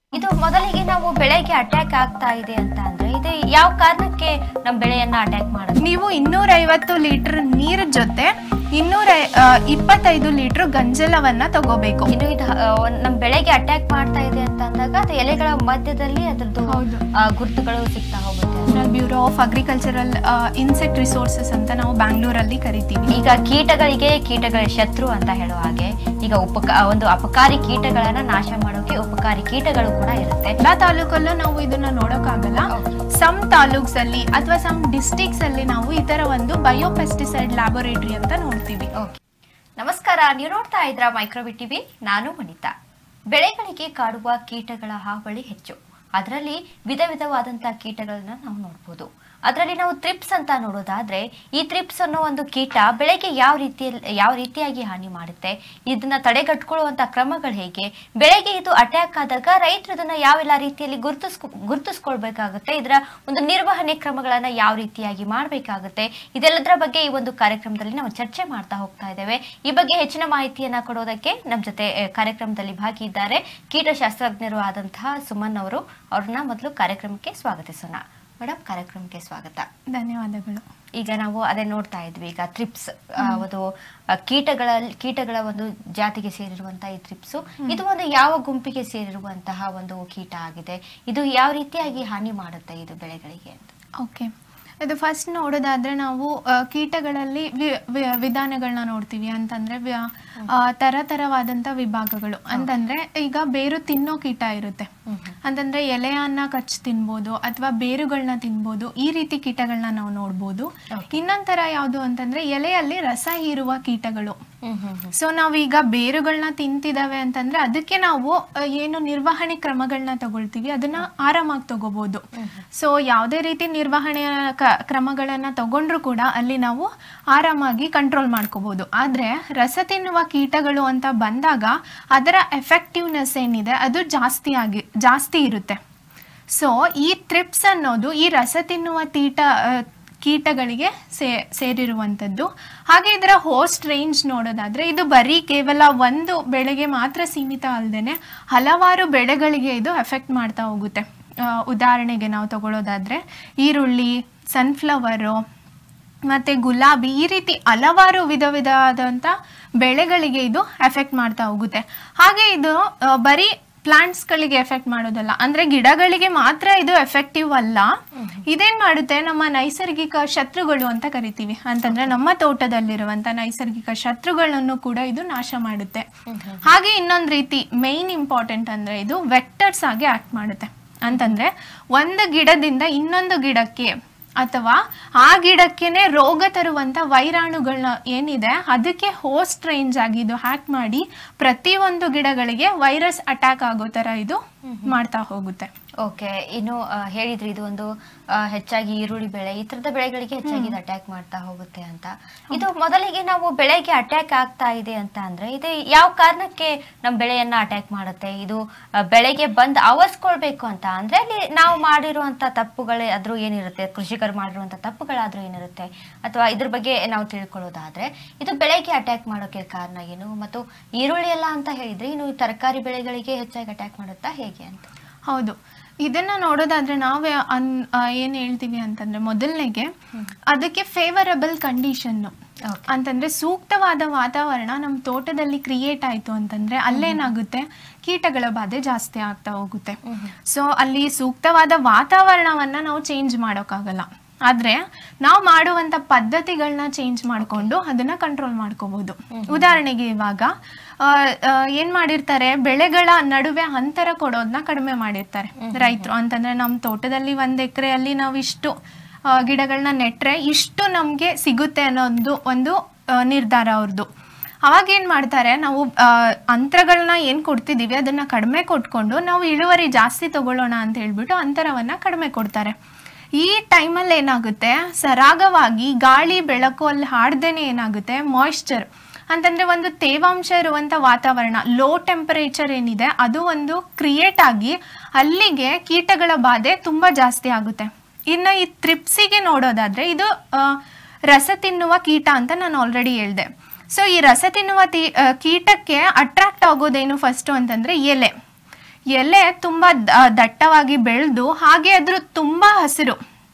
ಇದು ಮೊದಲಿಗೆ ನಾವು ಬೆಳೆಗೆ ಅಟ್ಯಾಕ್ ಆಗ್ತಾ ಇದೆ ಅಂತ ಅಂದ್ರೆ ಇದು ಯಾವ ಕಾರಣಕ್ಕೆ ನಮ್ಮ ಬೆಳೆಯನ್ನ ಅಟ್ಯಾಕ್ ಮಾಡುತ್ತೆ ನೀವು ಇನ್ನೂರ ಐವತ್ತು ಲೀಟರ್ ನೀರ ಜೊತೆ ಇನ್ನೂರ ಇಪ್ಪತ್ತೈದು ಲೀಟರ್ ಗಂಜಲವನ್ನ ತಗೋಬೇಕು ಇನ್ನು ಇದು ಆ, ಒಂದ್- ನಮ್ಮ ಬೆಳೆಗೆ ಅಟ್ಯಾಕ್ ಮಾಡ್ತಾ ಇದೆ ಅಂತ ಅಂದಾಗ ಅದು ಎಲೆಗಳ ಮಧ್ಯದಲ್ಲಿ ಅದ್ರದ್ದು ಹೌದು. ಆ, ಗುರುತುಗಳು ಸಿಗ್ತಾ ಹೋಗುತ್ತೆ national bureau of agricultural insect resources ಅಂತ ನಾವು ಬ್ಯಾಂಗ್ಳೂರಲ್ಲಿ ಕರಿತೀವಿ ಈಗ ಕೀಟಗಳಿಗೆ ಕೀಟಗಳ ಶತ್ರು ಅಂತ ಹೇಳೋ ಹಾಗೆ ಈಗ ಉಪಕ ಒಂದು ಅಪಕಾರಿ ಕೀಟಗಳನ್ನ ನಾಶ ಮಾಡೋಕೆ ಉಪಕಾರಿ ಕೀಟಗಳು ಕೂಡ ಇರುತ್ತೆ ಎಲ್ಲಾ ತಾಲೂಕಲ್ಲೂ ನಾವು ಇದನ್ನ ನೋಡೋಕ್ಕಾಗಲ್ಲ ಸಮ್ ತಾಲೂಕ್ಸ್ ಅಲ್ಲಿ ಅಥವಾ ಸಮ್ ಡಿಸ್ಟಿಕ್ಸ್ ಅಲ್ಲಿ ನಾವು ಈ ತರ ಒಂದು ಬಯೋಪೆಸ್ಟಿಸೈಡ್ ಲ್ಯಾಬೋರೇಟರಿ ಅಂತ ನೋಡ್ತೀವಿ ಓಕೆ ನಮಸ್ಕಾರ ನೀವು ನೋಡ್ತಾ ಇದ್ರ ಮೈಕ್ರೋಬಿ ಟಿವಿ ನಾನು ವನಿತಾ ಬೆಳೆಗಳಿಗೆ ಕಾಡುವ ಕೀಟಗಳ ಹಾವಳಿ ಹೆಚ್ಚು ಅದರಲ್ಲಿ ವಿಧ ವಿಧವಾದಂತಹ ಕೀಟಗಳನ್ನ ನಾವು ನೋಡ್ಬೋದು ಅದರಲ್ಲಿ ನಾವು ತ್ರಿಪ್ಸ್ ಅಂತ ನೋಡೋದಾದ್ರೆ ಈ ತ್ರಿಪ್ಸ್ ಅನ್ನೋ ಒಂದು ಕೀಟ ಬೆಳೆಗೆ ಯಾವ ರೀತಿಯಲ್ಲಿ ಯಾವ ರೀತಿಯಾಗಿ ಹಾನಿ ಮಾಡುತ್ತೆ ಇದನ್ನ ತಡೆಗಟ್ಕೊಳ್ಳುವಂತ ಕ್ರಮಗಳು ಹೇಗೆ ಬೆಳೆಗೆ ಇದು ಅಟ್ಯಾಕ್ ಆದಾಗ ರೈತರು ಇದನ್ನ ಯಾವೆಲ್ಲ ರೀತಿಯಲ್ಲಿ ಗುರುತಿಸ್ಕೊ ಗುರುತಿಸ್ಕೊಳ್ಬೇಕಾಗುತ್ತೆ ಇದರ ಒಂದು ನಿರ್ವಹಣೆ ಕ್ರಮಗಳನ್ನ ಯಾವ ರೀತಿಯಾಗಿ ಮಾಡಬೇಕಾಗುತ್ತೆ ಇದೆಲ್ಲದರ ಬಗ್ಗೆ ಈ ಒಂದು ಕಾರ್ಯಕ್ರಮದಲ್ಲಿ ನಾವು ಚರ್ಚೆ ಮಾಡ್ತಾ ಹೋಗ್ತಾ ಇದ್ದೇವೆ ಈ ಬಗ್ಗೆ ಹೆಚ್ಚಿನ ಮಾಹಿತಿಯನ್ನ ಕೊಡೋದಕ್ಕೆ ನಮ್ಮ ಜೊತೆ ಆ, ಕಾರ್ಯಕ್ರಮದಲ್ಲಿ ಭಾಗಿಯಿದ್ದಾರೆ ಕೀಟಶಾಸ್ತ್ರಜ್ಞರು ಆದಂತಹ ಸುಮನ್ ಅವರು ಅವ್ರನ್ನ ಮೊದಲು ಕಾರ್ಯಕ್ರಮಕ್ಕೆ ಸ್ವಾಗತಿಸೋಣ ಮೇಡಮ್ ಕಾರ್ಯಕ್ರಮಕ್ಕೆ ಸ್ವಾಗತ ಧನ್ಯವಾದಗಳು ಈಗ ನಾವು ಅದೇ ನೋಡ್ತಾ ಇದ್ವಿ ಈಗ ತ್ರಿಪ್ಸ್ ಒಂದು ಆ, ಕೀಟಗಳ ಕೀಟಗಳ ಒಂದು ಜಾತಿಗೆ ಸೇರಿರುವಂತಹ ಈ ತ್ರಿಪ್ಸು ಇದು ಒಂದು ಯಾವ ಗುಂಪಿಗೆ ಸೇರಿರುವಂತಹ ಒಂದು ಕೀಟ ಆಗಿದೆ ಇದು ಯಾವ ರೀತಿಯಾಗಿ ಹಾನಿ ಮಾಡುತ್ತೆ ಇದು ಬೆಳೆಗಳಿಗೆ ಅಂತ ಓಕೆ ಇದು ಫಸ್ಟ್ ನೋಡೋದಾದ್ರೆ ನಾವು ಆ, ಕೀಟಗಳಲ್ಲಿ ವಿ- ವಿ- ವಿಧಾನಗಳನ್ನ ನೋಡ್ತೀವಿ ಅಂತಂದ್ರೆ ವ್ಯ- ಆ, ತರತರವಾದಂತ ವಿಭಾಗಗಳು ಅಂತಂದ್ರೆ ಈಗ ಬೇರು ತಿನ್ನೋ ಕೀಟ ಇರುತ್ತೆ ಅಂತಂದ್ರೆ ಎಲೆಯನ್ನ ಕಚ್ಚಿ ತಿನ್ಬೋದು ಅಥವಾ ಬೇರುಗಳನ್ನ ತಿನ್ಬೋದು ಈ ರೀತಿ ಕೀಟಗಳನ್ನ ನಾವು ನೋಡ್ಬೋದು ಇನ್ನೊಂದ್ ತರ ಯಾವುದು ಅಂತಂದ್ರೆ ಎಲೆಯಲ್ಲಿ ರಸ ಹೀರುವ ಕೀಟಗಳು ಸೊ ನಾವೀಗ ಬೇರುಗಳನ್ನ ತಿಂತಿದಾವೆ ಅಂತಂದ್ರೆ ಅದಕ್ಕೆ ನಾವು ಅ, ಏನು ನಿರ್ವಹಣೆ ಕ್ರಮಗಳನ್ನ ತಗೊಳ್ತೀವಿ ಅದನ್ನ ಆರಾಮಾಗಿ ತಗೋಬಹುದು ಸೊ ಯಾವುದೇ ರೀತಿ ನಿರ್ವಹಣೆಯ ಕ- ಕ್ರಮಗಳನ್ನ ತಗೊಂಡ್ರು ಕೂಡ ಅಲ್ಲಿ ನಾವು ಆರಾಮಾಗಿ ಕಂಟ್ರೋಲ್ ಮಾಡ್ಕೋಬಹುದು ಆದ್ರೆ ರಸ ತಿನ್ನುವ ಕೀಟಗಳು ಅಂತ ಬಂದಾಗ ಅದರ ಎಫೆಕ್ಟಿವ್ನೆಸ್ ಏನಿದೆ ಅದು ಜಾಸ್ತಿ ಆಗಿ ಜಾಸ್ತಿ ಇರುತ್ತೆ ಸೊ ಈ ತ್ರಿಪ್ಸ್ ಅನ್ನೋದು ಈ ರಸ ತಿನ್ನುವ ತೀಟ ಆ, ಕೀಟಗಳಿಗೆ ಸೇ ಸೇರಿರುವಂಥದ್ದು ಹಾಗೆ ಇದರ ಹೋಸ್ಟ್ ರೇಂಜ್ ನೋಡೋದಾದ್ರೆ ಇದು ಬರೀ ಕೇವಲ ಒಂದು ಬೆಳೆಗೆ ಮಾತ್ರ ಸೀಮಿತ ಅಲ್ಲದೆ ಹಲವಾರು ಬೆಳೆಗಳಿಗೆ ಇದು ಎಫೆಕ್ಟ್ ಮಾಡ್ತಾ ಹೋಗುತ್ತೆ ಆ, ಉದಾಹರಣೆಗೆ ನಾವು ತಗೊಳ್ಳೋದಾದ್ರೆ ಈರುಳ್ಳಿ ಸನ್ಫ್ಲವರು ಮತ್ತು ಗುಲಾಬಿ ಈ ರೀತಿ ಹಲವಾರು ವಿಧ ವಿಧವಾದಂಥ ಬೆಳೆಗಳಿಗೆ ಇದು ಎಫೆಕ್ಟ್ ಮಾಡ್ತಾ ಹೋಗುತ್ತೆ ಹಾಗೆ ಇದು ಆ, ಬರೀ ಪ್ಲಾಂಟ್ಸ್ಗಳಿಗೆ ಎಫೆಕ್ಟ್ ಮಾಡೋದಲ್ಲ ಅಂದರೆ ಗಿಡಗಳಿಗೆ ಮಾತ್ರ ಇದು ಎಫೆಕ್ಟಿವ್ ಅಲ್ಲ ಇದೇನ್ ಮಾಡುತ್ತೆ ನಮ್ಮ ನೈಸರ್ಗಿಕ ಶತ್ರುಗಳು ಅಂತ ಕರಿತೀವಿ ಅಂತಂದ್ರೆ ನಮ್ಮ ತೋಟದಲ್ಲಿರುವಂಥ ನೈಸರ್ಗಿಕ ಶತ್ರುಗಳನ್ನು ಕೂಡ ಇದು ನಾಶ ಮಾಡುತ್ತೆ ಹಾಗೆ ಇನ್ನೊಂದು ರೀತಿ ಮೇನ್ ಇಂಪಾರ್ಟೆಂಟ್ ಅಂದರೆ ಇದು ವೆಕ್ಟರ್ಸ್ ಆಗಿ ಆಕ್ಟ್ ಮಾಡುತ್ತೆ ಅಂತಂದ್ರೆ ಒಂದು ಗಿಡದಿಂದ ಇನ್ನೊಂದು ಗಿಡಕ್ಕೆ ಅಥವಾ ಆ ಗಿಡಕ್ಕೆನೆ ರೋಗ ತರುವಂತ ವೈರಾಣುಗಳನ್ನ ಏನಿದೆ ಅದಕ್ಕೆ ಹೋಸ್ಟ್ ರೇಂಜ್ ಆಗಿ ಇದು ಹ್ಯಾಕ್ ಮಾಡಿ ಪ್ರತಿಯೊಂದು ಗಿಡಗಳಿಗೆ ವೈರಸ್ ಅಟ್ಯಾಕ್ ಆಗೋ ತರ ಇದು ಮಾಡ್ತಾ ಹೋಗುತ್ತೆ ಓಕೆ ಇನ್ನು ಆ, ಹೇಳಿದ್ರಿ ಇದು ಒಂದು ಆ, ಹೆಚ್ಚಾಗಿ ಈರುಳ್ಳಿ ಬೆಳೆ ಈ ತರದ ಬೆಳೆಗಳಿಗೆ ಹೆಚ್ಚಾಗಿ ಇದು ಅಟ್ಯಾಕ್ ಮಾಡ್ತಾ ಹೋಗುತ್ತೆ ಅಂತ ಇದು ಮೊದಲಿಗೆ ನಾವು ಬೆಳೆಗೆ ಅಟ್ಯಾಕ್ ಆಗ್ತಾ ಇದೆ ಅಂತ ಅಂದ್ರೆ ಇದು ಯಾವ ಕಾರಣಕ್ಕೆ ನಮ್ಮ ಬೆಳೆಯನ್ನ ಅಟ್ಯಾಕ್ ಮಾಡುತ್ತೆ ಇದು ಆ, ಬೆಳೆಗೆ ಬಂದ್ ಆವರಿಸ್ಕೊಳ್ಬೇಕು ಅಂತ ಅಂದ್ರೆ ಅಲ್ಲಿ ನಾವು ಮಾಡಿರುವಂತ ತಪ್ಪುಗಳೇ ಆದ್ರೂ ಏನಿರುತ್ತೆ ಕೃಷಿಕರು ಮಾಡಿರುವಂತ ತಪ್ಪುಗಳಾದ್ರೂ ಏನಿರುತ್ತೆ ಅಥವಾ ಇದ್ರ ಬಗ್ಗೆ ನಾವು ತಿಳ್ಕೊಳ್ಳೋದಾದ್ರೆ ಇದು ಬೆಳೆಗೆ ಅಟ್ಯಾಕ್ ಮಾಡೋಕೆ ಕಾರಣ ಏನು ಮತ್ತು ಈರುಳ್ಳಿ ಎಲ್ಲ ಅಂತ ಹೇಳಿದ್ರೆ ಇನ್ನು ತರಕಾರಿ ಬೆಳೆಗಳಿಗೆ ಹೆಚ್ಚಾಗಿ ಅಟ್ಯಾಕ್ ಮಾಡುತ್ತಾ ಹೇಗೆ ಅಂತ ಹೌದು ಇದನ್ನ ನೋಡೋದಾದ್ರೆ ನಾವೇ ಅನ್ ಆ, ಏನ್ ಹೇಳ್ತೀವಿ ಅಂತಂದ್ರೆ ಮೊದಲನೇಗೆ ಅದಕ್ಕೆ ಫೇವರಬಲ್ ಕಂಡೀಷನ್ Okay. ಅಂತಂದ್ರೆ ಸೂಕ್ತವಾದ ವಾತಾವರಣ ನಮ್ಮ ತೋಟದಲ್ಲಿ ಕ್ರಿಯೇಟ್ ಆಯ್ತು ಅಂತಂದ್ರೆ ಅಲ್ಲೇನಾಗುತ್ತೆ ಕೀಟಗಳ ಬಾಧೆ ಜಾಸ್ತಿ ಆಗ್ತಾ ಹೋಗುತ್ತೆ ಸೊ ಅಲ್ಲಿ ಸೂಕ್ತವಾದ ವಾತಾವರಣವನ್ನ ನಾವು ಚೇಂಜ್ ಮಾಡೋಕ್ಕಾಗಲ್ಲ ಆದ್ರೆ ನಾವು ಮಾಡುವಂತ ಪದ್ಧತಿಗಳನ್ನ ಚೇಂಜ್ ಮಾಡ್ಕೊಂಡು ಅದನ್ನ ಕಂಟ್ರೋಲ್ ಮಾಡ್ಕೋಬಹುದು ಉದಾಹರಣೆಗೆ ಇವಾಗ ಆ, ಆ, ಏನ್ ಮಾಡಿರ್ತಾರೆ ಬೆಳೆಗಳ ನಡುವೆ ಅಂತರ ಕೊಡೋದನ್ನ ಕಡಿಮೆ ಮಾಡಿರ್ತಾರೆ ರೈತರು ಅಂತಂದ್ರೆ ನಮ್ಮ ತೋಟದಲ್ಲಿ ಒಂದ್ ಎಕರೆಯಲ್ಲಿ ನಾವು ಇಷ್ಟು ಆ, ಗಿಡಗಳನ್ನ ನೆಟ್ರೆ ಇಷ್ಟು ನಮ್ಗೆ ಸಿಗುತ್ತೆ ಅನ್ನೋದು ಒಂದು ಆ, ನಿರ್ಧಾರ ಅವ್ರದ್ದು ಅವಾಗ ಏನ್ ಮಾಡ್ತಾರೆ ನಾವು ಆ, ಅಂತರಗಳನ್ನ ಏನ್ ಕೊಡ್ತಿದೀವಿ ಅದನ್ನ ಕಡಿಮೆ ಕೊಟ್ಕೊಂಡು ನಾವು ಇಳುವರಿ ಜಾಸ್ತಿ ತಗೊಳ್ಳೋಣ ಅಂತ ಹೇಳ್ಬಿಟ್ಟು ಅಂತರವನ್ನ ಕಡಿಮೆ ಕೊಡ್ತಾರೆ ಈ ಟೈಮಲ್ಲಿ ಏನಾಗುತ್ತೆ ಸರಾಗವಾಗಿ ಗಾಳಿ ಬೆಳಕು ಅಲ್ಲಿ ಹಾಡ್ದೇನೆ ಏನಾಗುತ್ತೆ ಮಾಯಿಶ್ಚರ್ ಅಂತಂದ್ರೆ ಒಂದು ತೇವಾಂಶ ಇರುವಂತ ವಾತಾವರಣ ಲೋ ಟೆಂಪರೇಚರ್ ಏನಿದೆ ಅದು ಒಂದು ಕ್ರಿಯೇಟ್ ಆಗಿ ಅಲ್ಲಿಗೆ ಕೀಟಗಳ ಬಾಧೆ ತುಂಬಾ ಜಾಸ್ತಿ ಆಗುತ್ತೆ ಇನ್ನು ಈ ತ್ರಿಪ್ಸಿಗೆ ನೋಡೋದಾದ್ರೆ ಇದು ಆ, ರಸ ತಿನ್ನುವ ಕೀಟ ಅಂತ ನಾನು ಆಲ್ರೆಡಿ ಹೇಳ್ದೆ ಸೊ ಈ ರಸ ತಿನ್ನುವ ತಿ ಆ, ಕೀಟಕ್ಕೆ ಅಟ್ರಾಕ್ಟ್ ಆಗೋದೇನು ಫಸ್ಟು ಅಂತಂದ್ರೆ ಎಲೆ ಎಲೆ ತುಂಬ ದ- ದಟ್ಟವಾಗಿ ಬೆಳೆದು ಹಾಗೆ ಅದ್ರ ತುಂಬ ಹಸಿರು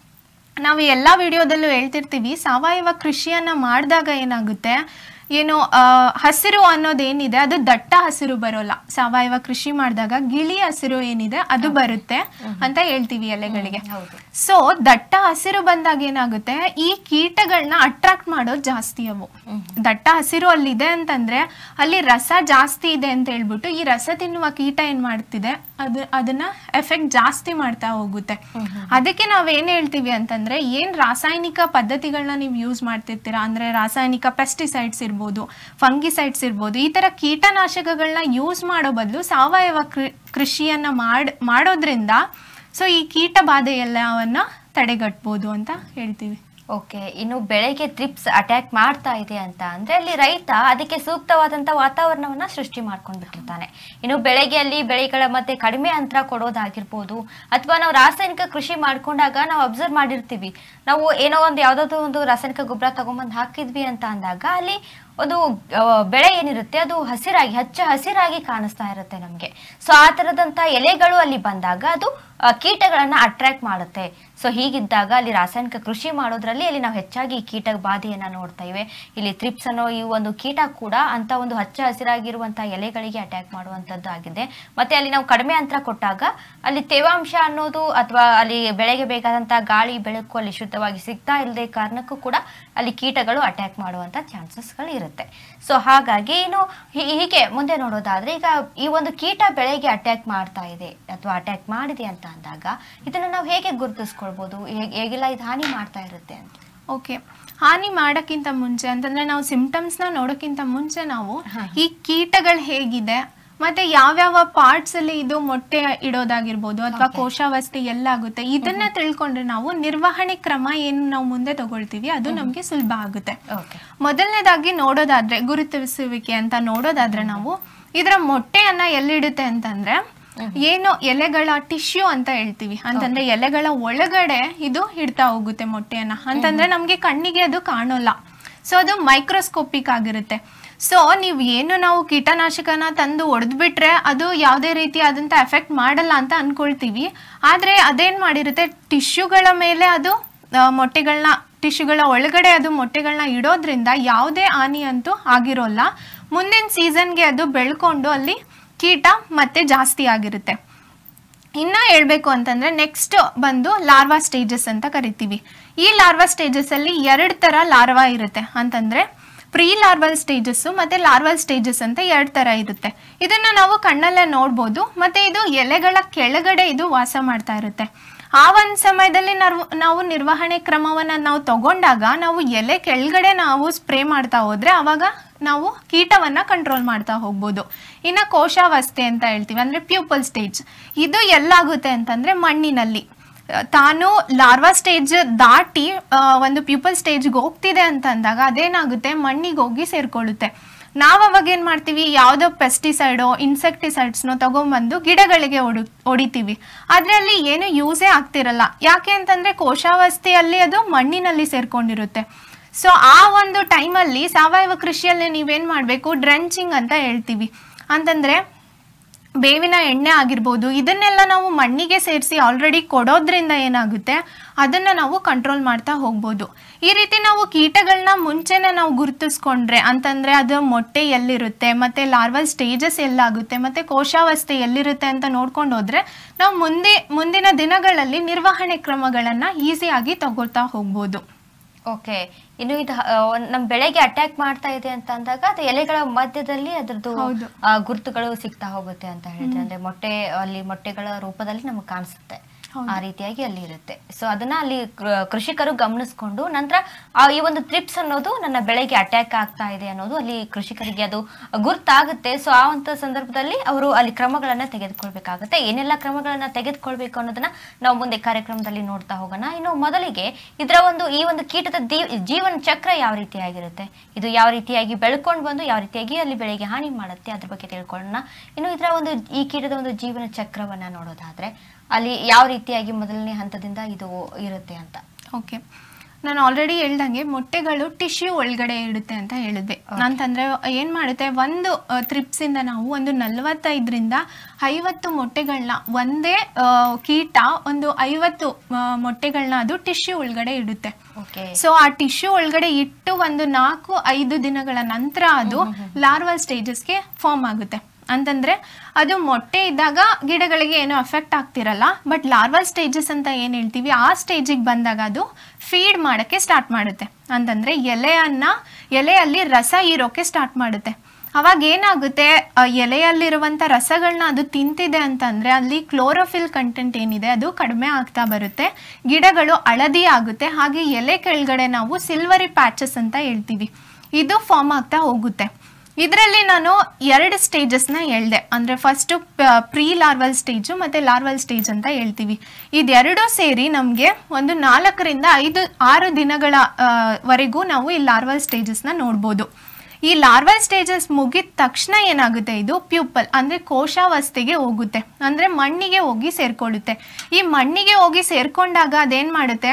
ನಾವು ಎಲ್ಲ ವಿಡಿಯೋದಲ್ಲೂ ಹೇಳ್ತಿರ್ತೀವಿ ಸಾವಯವ ಕೃಷಿಯನ್ನ ಮಾಡಿದಾಗ ಏನಾಗುತ್ತೆ ಏನು ಆ, ಹಸಿರು ಅನ್ನೋದೇನಿದೆ ಅದು ದಟ್ಟ ಹಸಿರು ಬರೋಲ್ಲ ಸಾವಯವ ಕೃಷಿ ಮಾಡಿದಾಗ ಗಿಳಿ ಹಸಿರು ಏನಿದೆ ಅದು ಬರುತ್ತೆ ಅಂತ ಹೇಳ್ತೀವಿ ಎಲೆಗಳಿಗೆ ಹೌದು ಸೊ ದಟ್ಟ ಹಸಿರು ಬಂದಾಗ ಏನಾಗುತ್ತೆ ಈ ಕೀಟಗಳನ್ನ ಅಟ್ರಾಕ್ಟ್ ಮಾಡೋದು ಜಾಸ್ತಿ ಅವು ದಟ್ಟ ಹಸಿರು ಅಲ್ಲಿದೆ ಅಂತಂದ್ರೆ ಅಲ್ಲಿ ರಸ ಜಾಸ್ತಿ ಇದೆ ಅಂತ ಹೇಳ್ಬಿಟ್ಟು ಈ ರಸ ತಿನ್ನುವ ಕೀಟ ಏನ್ ಮಾಡ್ತಿದೆ ಅದು ಅದನ್ನ ಎಫೆಕ್ಟ್ ಜಾಸ್ತಿ ಮಾಡ್ತಾ ಹೋಗುತ್ತೆ ಅದಕ್ಕೆ ನಾವ್ ಏನ್ ಹೇಳ್ತೀವಿ ಅಂತಂದ್ರೆ ಏನ್ ರಾಸಾಯನಿಕ ಪದ್ಧತಿಗಳನ್ನ ನೀವು ಯೂಸ್ ಮಾಡ್ತಿರ್ತೀರಾ ಅಂದ್ರೆ ರಾಸಾಯನಿಕ ಪೆಸ್ಟಿಸೈಡ್ಸ್ ಇರ್ಬೋದು ಫಂಗಿಸೈಡ್ಸ್ ಇರ್ಬೋದು ಈ ತರ ಕೀಟನಾಶಕಗಳನ್ನ ಯೂಸ್ ಮಾಡೋ ಬದಲು ಸಾವಯವ ಕೃ- ಕೃಷಿಯನ್ನ ಮಾಡ್ ಮಾಡೋದ್ರಿಂದ ಸೊ ಈ ಕೀಟ ಬಾಧೆ ಎಲ್ಲವನ್ನ ತಡೆಗಟ್ಬೋದು ಅಂತ ಹೇಳ್ತೀವಿ ಓಕೆ ಇನ್ನು ಬೆಳೆಗೆ ತ್ರಿಪ್ಸ್ ಅಟ್ಯಾಕ್ ಮಾಡ್ತಾ ಇದೆ ಅಂತ ಅಂದ್ರೆ ಅಲ್ಲಿ ರೈತ ಅದಕ್ಕೆ ಸೂಕ್ತವಾದಂತ ವಾತಾವರಣವನ್ನ ಸೃಷ್ಟಿ ಮಾಡ್ಕೊಂಡ್ಬಿಟ್ಟಿರ್ತಾನೆ ಇನ್ನು ಬೆಳೆಗೆ ಅಲ್ಲಿ ಬೆಳೆಗಳ ಮತ್ತೆ ಕಡಿಮೆ ಅಂತರ ಕೊಡೋದಾಗಿರ್ಬೋದು ಅಥವಾ ನಾವು ರಾಸಾಯನಿಕ ಕೃಷಿ ಮಾಡ್ಕೊಂಡಾಗ ನಾವು ಅಬ್ಸರ್ವ್ ಮಾಡಿರ್ತೀವಿ ನಾವು ಏನೋ ಒಂದು ಯಾವ್ದಾದ್ರು ಒಂದು ರಾಸಾಯನಿಕ ಗೊಬ್ಬರ ತಗೊಂಬಂದು ಹಾಕಿದ್ವಿ ಅಂತ ಅಂದಾಗ ಅಲ್ಲಿ ಒಂದು ಆ, ಬೆಳೆ ಏನಿರುತ್ತೆ ಅದು ಹಸಿರಾಗಿ ಹಚ್ಚ ಹಸಿರಾಗಿ ಕಾಣಿಸ್ತಾ ಇರುತ್ತೆ ನಮಗೆ ಸೊ ಆ ಥರದಂಥ ಎಲೆಗಳು ಅಲ್ಲಿ ಬಂದಾಗ ಅದು ಆ, ಕೀಟಗಳನ್ನ ಅಟ್ರಾಕ್ಟ್ ಮಾಡುತ್ತೆ ಸೊ ಹೀಗಿದ್ದಾಗ ಅಲ್ಲಿ ರಾಸಾಯನಿಕ ಕೃಷಿ ಮಾಡೋದ್ರಲ್ಲಿ ಅಲ್ಲಿ ನಾವು ಹೆಚ್ಚಾಗಿ ಈ ಕೀಟ ಬಾಧೆಯನ್ನ ನೋಡ್ತಾ ಇವೆ ಇಲ್ಲಿ ತ್ರಿಪ್ಸ್ ಅನ್ನೋ ಈ ಒಂದು ಕೀಟ ಕೂಡ ಅಂತ ಒಂದು ಹಚ್ಚ ಹಸಿರಾಗಿರುವಂತಹ ಎಲೆಗಳಿಗೆ ಅಟ್ಯಾಕ್ ಮಾಡುವಂಥದ್ದು ಆಗಿದೆ ಮತ್ತೆ ಅಲ್ಲಿ ನಾವು ಕಡಿಮೆ ಅಂತರ ಕೊಟ್ಟಾಗ ಅಲ್ಲಿ ತೇವಾಂಶ ಅನ್ನೋದು ಅಥವಾ ಅಲ್ಲಿ ಬೆಳೆಗೆ ಬೇಕಾದಂತಹ ಗಾಳಿ ಬೆಳಕು ಅಲ್ಲಿ ಶುದ್ಧವಾಗಿ ಸಿಗ್ತಾ ಇಲ್ಲದೆ ಕಾರಣಕ್ಕೂ ಕೂಡ ಅಲ್ಲಿ ಕೀಟಗಳು ಅಟ್ಯಾಕ್ ಮಾಡುವಂತ ಚಾನ್ಸಸ್ಗಳು ಇರುತ್ತೆ ಸೊ ಹಾಗಾಗಿ ಇನ್ನು ಹೀ- ಹೀಗೆ ಮುಂದೆ ನೋಡೋದಾದ್ರೆ ಈಗ ಈ ಒಂದು ಕೀಟ ಬೆಳೆಗೆ ಅಟ್ಯಾಕ್ ಮಾಡ್ತಾ ಇದೆ ಅಥವಾ ಅಟ್ಯಾಕ್ ಮಾಡಿದೆ ಅಂತ ಅಂದಾಗ ಇದನ್ನ ನಾವು ಹೇಗೆ ಗುರುತಿಸ್ಕೊಳ್ಬೋದು ಹೇಗೆ ಹೇಗೆಲ್ಲ ಇದು ಹಾನಿ ಮಾಡ್ತಾ ಇರುತ್ತೆ ಅಂತ ಓಕೆ ಹಾನಿ ಮಾಡೋಕ್ಕಿಂತ ಮುಂಚೆ ಅಂತಂದ್ರೆ ನಾವು ಸಿಂಪ್ಟಮ್ಸ್ನ ನೋಡೋಕ್ಕಿಂತ ಮುಂಚೆ ನಾವು ಈ ಕೀಟಗಳು ಹೇಗಿದೆ ಮತ್ತೆ ಯಾವ್ಯಾವ ಪಾರ್ಟ್ಸ್ ಅಲ್ಲಿ ಇದು ಮೊಟ್ಟೆ ಇಡೋದಾಗಿರ್ಬೋದು ಅಥವಾ ಕೋಶಾವಸ್ಥೆ ಎಲ್ಲಾಗುತ್ತೆ ಇದನ್ನ ತಿಳ್ಕೊಂಡ್ರೆ ನಾವು ನಿರ್ವಹಣೆ ಕ್ರಮ ಏನು ನಾವು ಮುಂದೆ ತಗೊಳ್ತೀವಿ ಅದು ನಮ್ಗೆ ಸುಲಭ ಆಗುತ್ತೆ ಓಕೆ ಮೊದಲನೇದಾಗಿ ನೋಡೋದಾದ್ರೆ ಗುರುತಿಸುವಿಕೆ ಅಂತ ನೋಡೋದಾದ್ರೆ ನಾವು ಇದರ ಮೊಟ್ಟೆಯನ್ನ ಎಲ್ಲಿಡುತ್ತೆ ಅಂತಂದ್ರೆ ಏನು ಎಲೆಗಳ ಟಿಶ್ಯೂ ಅಂತ ಹೇಳ್ತೀವಿ ಅಂತಂದ್ರೆ ಎಲೆಗಳ ಒಳಗಡೆ ಇದು ಇಡ್ತಾ ಹೋಗುತ್ತೆ ಮೊಟ್ಟೆಯನ್ನ ಅಂತಂದ್ರೆ ನಮ್ಗೆ ಕಣ್ಣಿಗೆ ಅದು ಕಾಣೋಲ್ಲ ಸೊ ಅದು ಮೈಕ್ರೋಸ್ಕೋಪಿಕ್ ಆಗಿರುತ್ತೆ ಸೊ ನೀವು ಏನು ನಾವು ಕೀಟನಾಶಕನ ತಂದು ಹೊಡೆದ್ಬಿಟ್ರೆ ಅದು ಯಾವುದೇ ರೀತಿಯಾದಂಥ ಎಫೆಕ್ಟ್ ಮಾಡಲ್ಲ ಅಂತ ಅನ್ಕೊಳ್ತೀವಿ ಆದರೆ ಅದೇನು ಮಾಡಿರುತ್ತೆ ಟಿಶ್ಯೂಗಳ ಮೇಲೆ ಅದು ಆ, ಮೊಟ್ಟೆಗಳನ್ನ ಟಿಶ್ಯೂಗಳ ಒಳಗಡೆ ಅದು ಮೊಟ್ಟೆಗಳನ್ನ ಇಡೋದ್ರಿಂದ ಯಾವುದೇ ಹಾನಿ ಅಂತೂ ಆಗಿರೋಲ್ಲ ಮುಂದಿನ ಸೀಸನ್ಗೆ ಅದು ಬೆಳ್ಕೊಂಡು ಅಲ್ಲಿ ಕೀಟ ಮತ್ತೆ ಜಾಸ್ತಿ ಆಗಿರುತ್ತೆ ಇನ್ನ ಹೇಳ್ಬೇಕು ಅಂತಂದ್ರೆ ನೆಕ್ಸ್ಟ್ ಬಂದು ಲಾರ್ವಾ ಸ್ಟೇಜಸ್ ಅಂತ ಕರಿತೀವಿ ಈ ಲಾರ್ವಾ ಸ್ಟೇಜಸ್ ಅಲ್ಲಿ ಎರಡು ತರ ಲಾರ್ವಾ ಇರುತ್ತೆ ಅಂತಂದ್ರೆ ಪ್ರೀ ಲಾರ್ವಲ್ ಸ್ಟೇಜಸ್ ಮತ್ತೆ ಲಾರ್ವಲ್ ಸ್ಟೇಜಸ್ ಅಂತ ಎರಡು ತರ ಇರುತ್ತೆ ಇದನ್ನ ನಾವು ಕಣ್ಣಲ್ಲೇ ನೋಡ್ಬೋದು ಮತ್ತೆ ಇದು ಎಲೆಗಳ ಕೆಳಗಡೆ ಇದು ವಾಸ ಮಾಡ್ತಾ ಇರುತ್ತೆ ಆ ಒಂದು ಸಮಯದಲ್ಲಿ ನಾವು ನಾವು ನಿರ್ವಹಣೆ ಕ್ರಮವನ್ನ ನಾವು ತಗೊಂಡಾಗ ನಾವು ಎಲೆ ಕೆಳಗಡೆ ನಾವು ಸ್ಪ್ರೇ ಮಾಡ್ತಾ ಹೋದ್ರೆ ಅವಾಗ ನಾವು ಕೀಟವನ್ನ ಕಂಟ್ರೋಲ್ ಮಾಡ್ತಾ ಹೋಗ್ಬೋದು ಇನ್ನು ಕೋಶಾವಸ್ಥೆ ಅಂತ ಹೇಳ್ತೀವಿ ಅಂದ್ರೆ ಪ್ಯೂಪಲ್ ಸ್ಟೇಜ್ ಇದು ಎಲ್ಲಾಗುತ್ತೆ ಅಂತಂದ್ರೆ ಮಣ್ಣಿನಲ್ಲಿ ಆ, ತಾನು ಲಾರ್ವಾ ಸ್ಟೇಜ್ ದಾಟಿ ಆ, ಒಂದು ಪ್ಯೂಪಲ್ ಸ್ಟೇಜ್ಗೆ ಹೋಗ್ತಿದೆ ಅಂತ ಅಂದಾಗ ಅದೇನಾಗುತ್ತೆ ಮಣ್ಣಿಗೆ ಹೋಗಿ ಸೇರ್ಕೊಳ್ಳುತ್ತೆ ನಾವು ಅವಾಗ ಏನು ಮಾಡ್ತೀವಿ ಯಾವುದೋ ಪೆಸ್ಟಿಸೈಡೋ ಇನ್ಸೆಕ್ಟಿಸೈಡ್ಸ್ನೋ ತಗೊಂಬಂದು ಗಿಡಗಳಿಗೆ ಹೊಡು ಹೊಡಿತೀವಿ ಆದರೆ ಅಲ್ಲಿ ಏನು ಯೂಸೇ ಆಗ್ತಿರಲ್ಲ ಯಾಕೆ ಅಂತಂದರೆ ಕೋಶಾವಸ್ಥೆಯಲ್ಲಿ ಅದು ಮಣ್ಣಿನಲ್ಲಿ ಸೇರ್ಕೊಂಡಿರುತ್ತೆ ಸೊ ಆ ಒಂದು ಟೈಮಲ್ಲಿ ಸಾವಯವ ಕೃಷಿಯಲ್ಲಿ ನೀವೇನು ಮಾಡಬೇಕು ಡ್ರೆಂಚಿಂಗ್ ಅಂತ ಹೇಳ್ತೀವಿ ಅಂತಂದರೆ ಬೇವಿನ ಎಣ್ಣೆ ಆಗಿರ್ಬೋದು ಇದನ್ನೆಲ್ಲ ನಾವು ಮಣ್ಣಿಗೆ ಸೇರಿಸಿ ಆಲ್ರೆಡಿ ಕೊಡೋದ್ರಿಂದ ಏನಾಗುತ್ತೆ ಅದನ್ನು ನಾವು ಕಂಟ್ರೋಲ್ ಮಾಡ್ತಾ ಹೋಗ್ಬೋದು ಈ ರೀತಿ ನಾವು ಕೀಟಗಳನ್ನ ಮುಂಚೆನೇ ನಾವು ಗುರುತಿಸ್ಕೊಂಡ್ರೆ ಅಂತಂದರೆ ಅದು ಮೊಟ್ಟೆ ಎಲ್ಲಿರುತ್ತೆ ಮತ್ತು ಲಾರ್ವಲ್ ಸ್ಟೇಜಸ್ ಎಲ್ಲಾಗುತ್ತೆ ಮತ್ತು ಕೋಶಾವಸ್ಥೆ ಎಲ್ಲಿರುತ್ತೆ ಅಂತ ನೋಡ್ಕೊಂಡು ಹೋದ್ರೆ ನಾವು ಮುಂದೆ ಮುಂದಿನ ದಿನಗಳಲ್ಲಿ ನಿರ್ವಹಣೆ ಕ್ರಮಗಳನ್ನು ಈಸಿಯಾಗಿ ತಗೊಳ್ತಾ ಹೋಗ್ಬೋದು ಓಕೆ ಇನ್ನು ಇದು ಆ, ಒಂದ್- ನಮ್ ಬೆಳೆಗೆ ಅಟ್ಯಾಕ್ ಮಾಡ್ತಾ ಇದೆ ಅಂತ ಅಂದಾಗ ಅದು ಎಲೆಗಳ ಮಧ್ಯದಲ್ಲಿ ಅದ್ರದ್ದು ಹೌದು. ಆ, ಗುರುತುಗಳು ಸಿಗ್ತಾ ಹೋಗುತ್ತೆ ಅಂತ ಹೇಳಿದ್ರೆ ಅಂದ್ರೆ ಮೊಟ್ಟೆ ಅಲ್ಲಿ ಮೊಟ್ಟೆಗಳ ರೂಪದಲ್ಲಿ ನಮಗೆ ಕಾಣಿಸುತ್ತೆ ಹೌದು. ಆ ರೀತಿಯಾಗಿ ಅಲ್ಲಿ ಇರುತ್ತೆ ಸೊ ಅದನ್ನ ಅಲ್ಲಿ ಕೃ- ಕೃಷಿಕರು ಗಮನಿಸ್ಕೊಂಡು ನಂತರ ಆ ಈ ಒಂದು ಟ್ರಿಪ್ಸ್ ಅನ್ನೋದು ನನ್ನ ಬೆಳೆಗೆ ಅಟ್ಯಾಕ್ ಆಗ್ತಾ ಇದೆ ಅನ್ನೋದು ಅಲ್ಲಿ ಕೃಷಿಕರಿಗೆ ಅದು ಗುರ್ತಾಗುತ್ತೆ ಸೊ ಆ ಒಂದು ಸಂದರ್ಭದಲ್ಲಿ ಅವರು ಅಲ್ಲಿ ಕ್ರಮಗಳನ್ನ ತೆಗೆದುಕೊಳ್ಬೇಕಾಗುತ್ತೆ ಏನೆಲ್ಲ ಕ್ರಮಗಳನ್ನ ತೆಗೆದುಕೊಳ್ಬೇಕು ಅನ್ನೋದನ್ನ ನಾವು ಮುಂದೆ ಕಾರ್ಯಕ್ರಮದಲ್ಲಿ ನೋಡ್ತಾ ಹೋಗೋಣ ಇನ್ನು ಮೊದಲಿಗೆ ಇದರ ಒಂದು ಈ ಒಂದು ಕೀಟದ ದಿ- ಜೀವನ ಚಕ್ರ ಯಾವ ರೀತಿಯಾಗಿರುತ್ತೆ ಇದು ಯಾವ ರೀತಿಯಾಗಿ ಬೆಳ್ಕೊಂಡು ಬಂದು ಯಾವ ರೀತಿಯಾಗಿ ಅಲ್ಲಿ ಬೆಳೆಗೆ ಹಾನಿ ಮಾಡುತ್ತೆ ಅದ್ರ ಬಗ್ಗೆ ತಿಳ್ಕೊಳ್ಳೋಣ ಇನ್ನು ಇದರ ಒಂದು ಈ ಕೀಟದ ಒಂದು ಜೀವನ ಚಕ್ರವನ್ನ ನೋಡೋದಾದ್ರೆ ಅಲ್ಲಿ ಯಾವ ರೀತಿಯಾಗಿ ಮೊದಲನೇ ಹಂತದಿಂದ ಇದು ಇರುತ್ತೆ ಅಂತ ಓಕೆ ನಾನು ಆಲ್ರೆಡಿ ಹೇಳ್ದಂಗೆ ಮೊಟ್ಟೆಗಳು ಟಿಶ್ಯೂ ಒಳಗಡೆ ಇಡುತ್ತೆ ಅಂತ ಹೇಳಿದ್ವಿ ಅಂತಂದ್ರೆ ಏನ್ ಮಾಡುತ್ತೆ ಒಂದು ತ್ರಿಪ್ಸ್ ಇಂದ ನಾವು ಒಂದು ನಲವತ್ತೈದರಿಂದ ಐವತ್ತು ಮೊಟ್ಟೆಗಳನ್ನ ಒಂದೇ ಆ, ಕೀಟ ಒಂದು ಐವತ್ತು ಆ, ಮೊಟ್ಟೆಗಳನ್ನ ಅದು ಟಿಶ್ಯೂ ಒಳಗಡೆ ಇಡುತ್ತೆ ಓಕೆ ಸೊ ಆ ಟಿಶ್ಯೂ ಒಳಗಡೆ ಇಟ್ಟು ಒಂದು ನಾಲ್ಕು ಐದು ದಿನಗಳ ನಂತರ ಅದು ಲಾರ್ವಲ್ ಸ್ಟೇಜಸ್ಗೆ ಫಾರ್ಮ್ ಆಗುತ್ತೆ ಅಂತಂದ್ರೆ ಅದು ಮೊಟ್ಟೆ ಇದ್ದಾಗ ಗಿಡಗಳಿಗೆ ಏನೂ ಅಫೆಕ್ಟ್ ಆಗ್ತಿರಲ್ಲ ಬಟ್ ಲಾರ್ವಲ್ ಸ್ಟೇಜಸ್ ಅಂತ ಏನು ಹೇಳ್ತೀವಿ ಆ ಸ್ಟೇಜಿಗೆ ಬಂದಾಗ ಅದು ಫೀಡ್ ಮಾಡೋಕ್ಕೆ ಸ್ಟಾರ್ಟ್ ಮಾಡುತ್ತೆ ಅಂತಂದ್ರೆ ಎಲೆಯನ್ನ ಎಲೆಯಲ್ಲಿ ರಸ ಹೀರೋಕೆ ಸ್ಟಾರ್ಟ್ ಮಾಡುತ್ತೆ ಅವಾಗ ಏನಾಗುತ್ತೆ ಆ ಎಲೆಯಲ್ಲಿರುವಂಥ ರಸಗಳನ್ನ ಅದು ತಿಂತಿದೆ ಅಂತಂದ್ರೆ ಅಲ್ಲಿ ಕ್ಲೋರೋಫಿಲ್ ಕಂಟೆಂಟ್ ಏನಿದೆ ಅದು ಕಡಿಮೆ ಆಗ್ತಾ ಬರುತ್ತೆ ಗಿಡಗಳು ಹಳದಿ ಆಗುತ್ತೆ ಹಾಗೆ ಎಲೆ ಕೆಳಗಡೆ ನಾವು ಸಿಲ್ವರಿ ಪ್ಯಾಚಸ್ ಅಂತ ಹೇಳ್ತೀವಿ ಇದು ಫಾರ್ಮ್ ಆಗ್ತಾ ಹೋಗುತ್ತೆ ಇದರಲ್ಲಿ ನಾನು ಎರಡು ಸ್ಟೇಜಸ್ನ ಹೇಳ್ದೆ ಅಂದರೆ ಫಸ್ಟು ಪ್ರೀ ಲಾರ್ವಲ್ ಸ್ಟೇಜು ಮತ್ತು ಲಾರ್ವಲ್ ಸ್ಟೇಜ್ ಅಂತ ಹೇಳ್ತೀವಿ ಇದೆರಡೂ ಸೇರಿ ನಮಗೆ ಒಂದು ನಾಲ್ಕರಿಂದ ಐದು ಆರು ದಿನಗಳ ಆ, ವರೆಗೂ ನಾವು ಈ ಲಾರ್ವಲ್ ಸ್ಟೇಜಸ್ನ ನೋಡ್ಬೋದು ಈ ಲಾರ್ವಲ್ ಸ್ಟೇಜಸ್ ಮುಗಿದ ತಕ್ಷಣ ಏನಾಗುತ್ತೆ ಇದು ಪ್ಯೂಪಲ್ ಅಂದರೆ ಕೋಶಾವಸ್ಥೆಗೆ ಹೋಗುತ್ತೆ ಅಂದರೆ ಮಣ್ಣಿಗೆ ಹೋಗಿ ಸೇರ್ಕೊಳ್ಳುತ್ತೆ ಈ ಮಣ್ಣಿಗೆ ಹೋಗಿ ಸೇರ್ಕೊಂಡಾಗ ಅದೇನು ಮಾಡುತ್ತೆ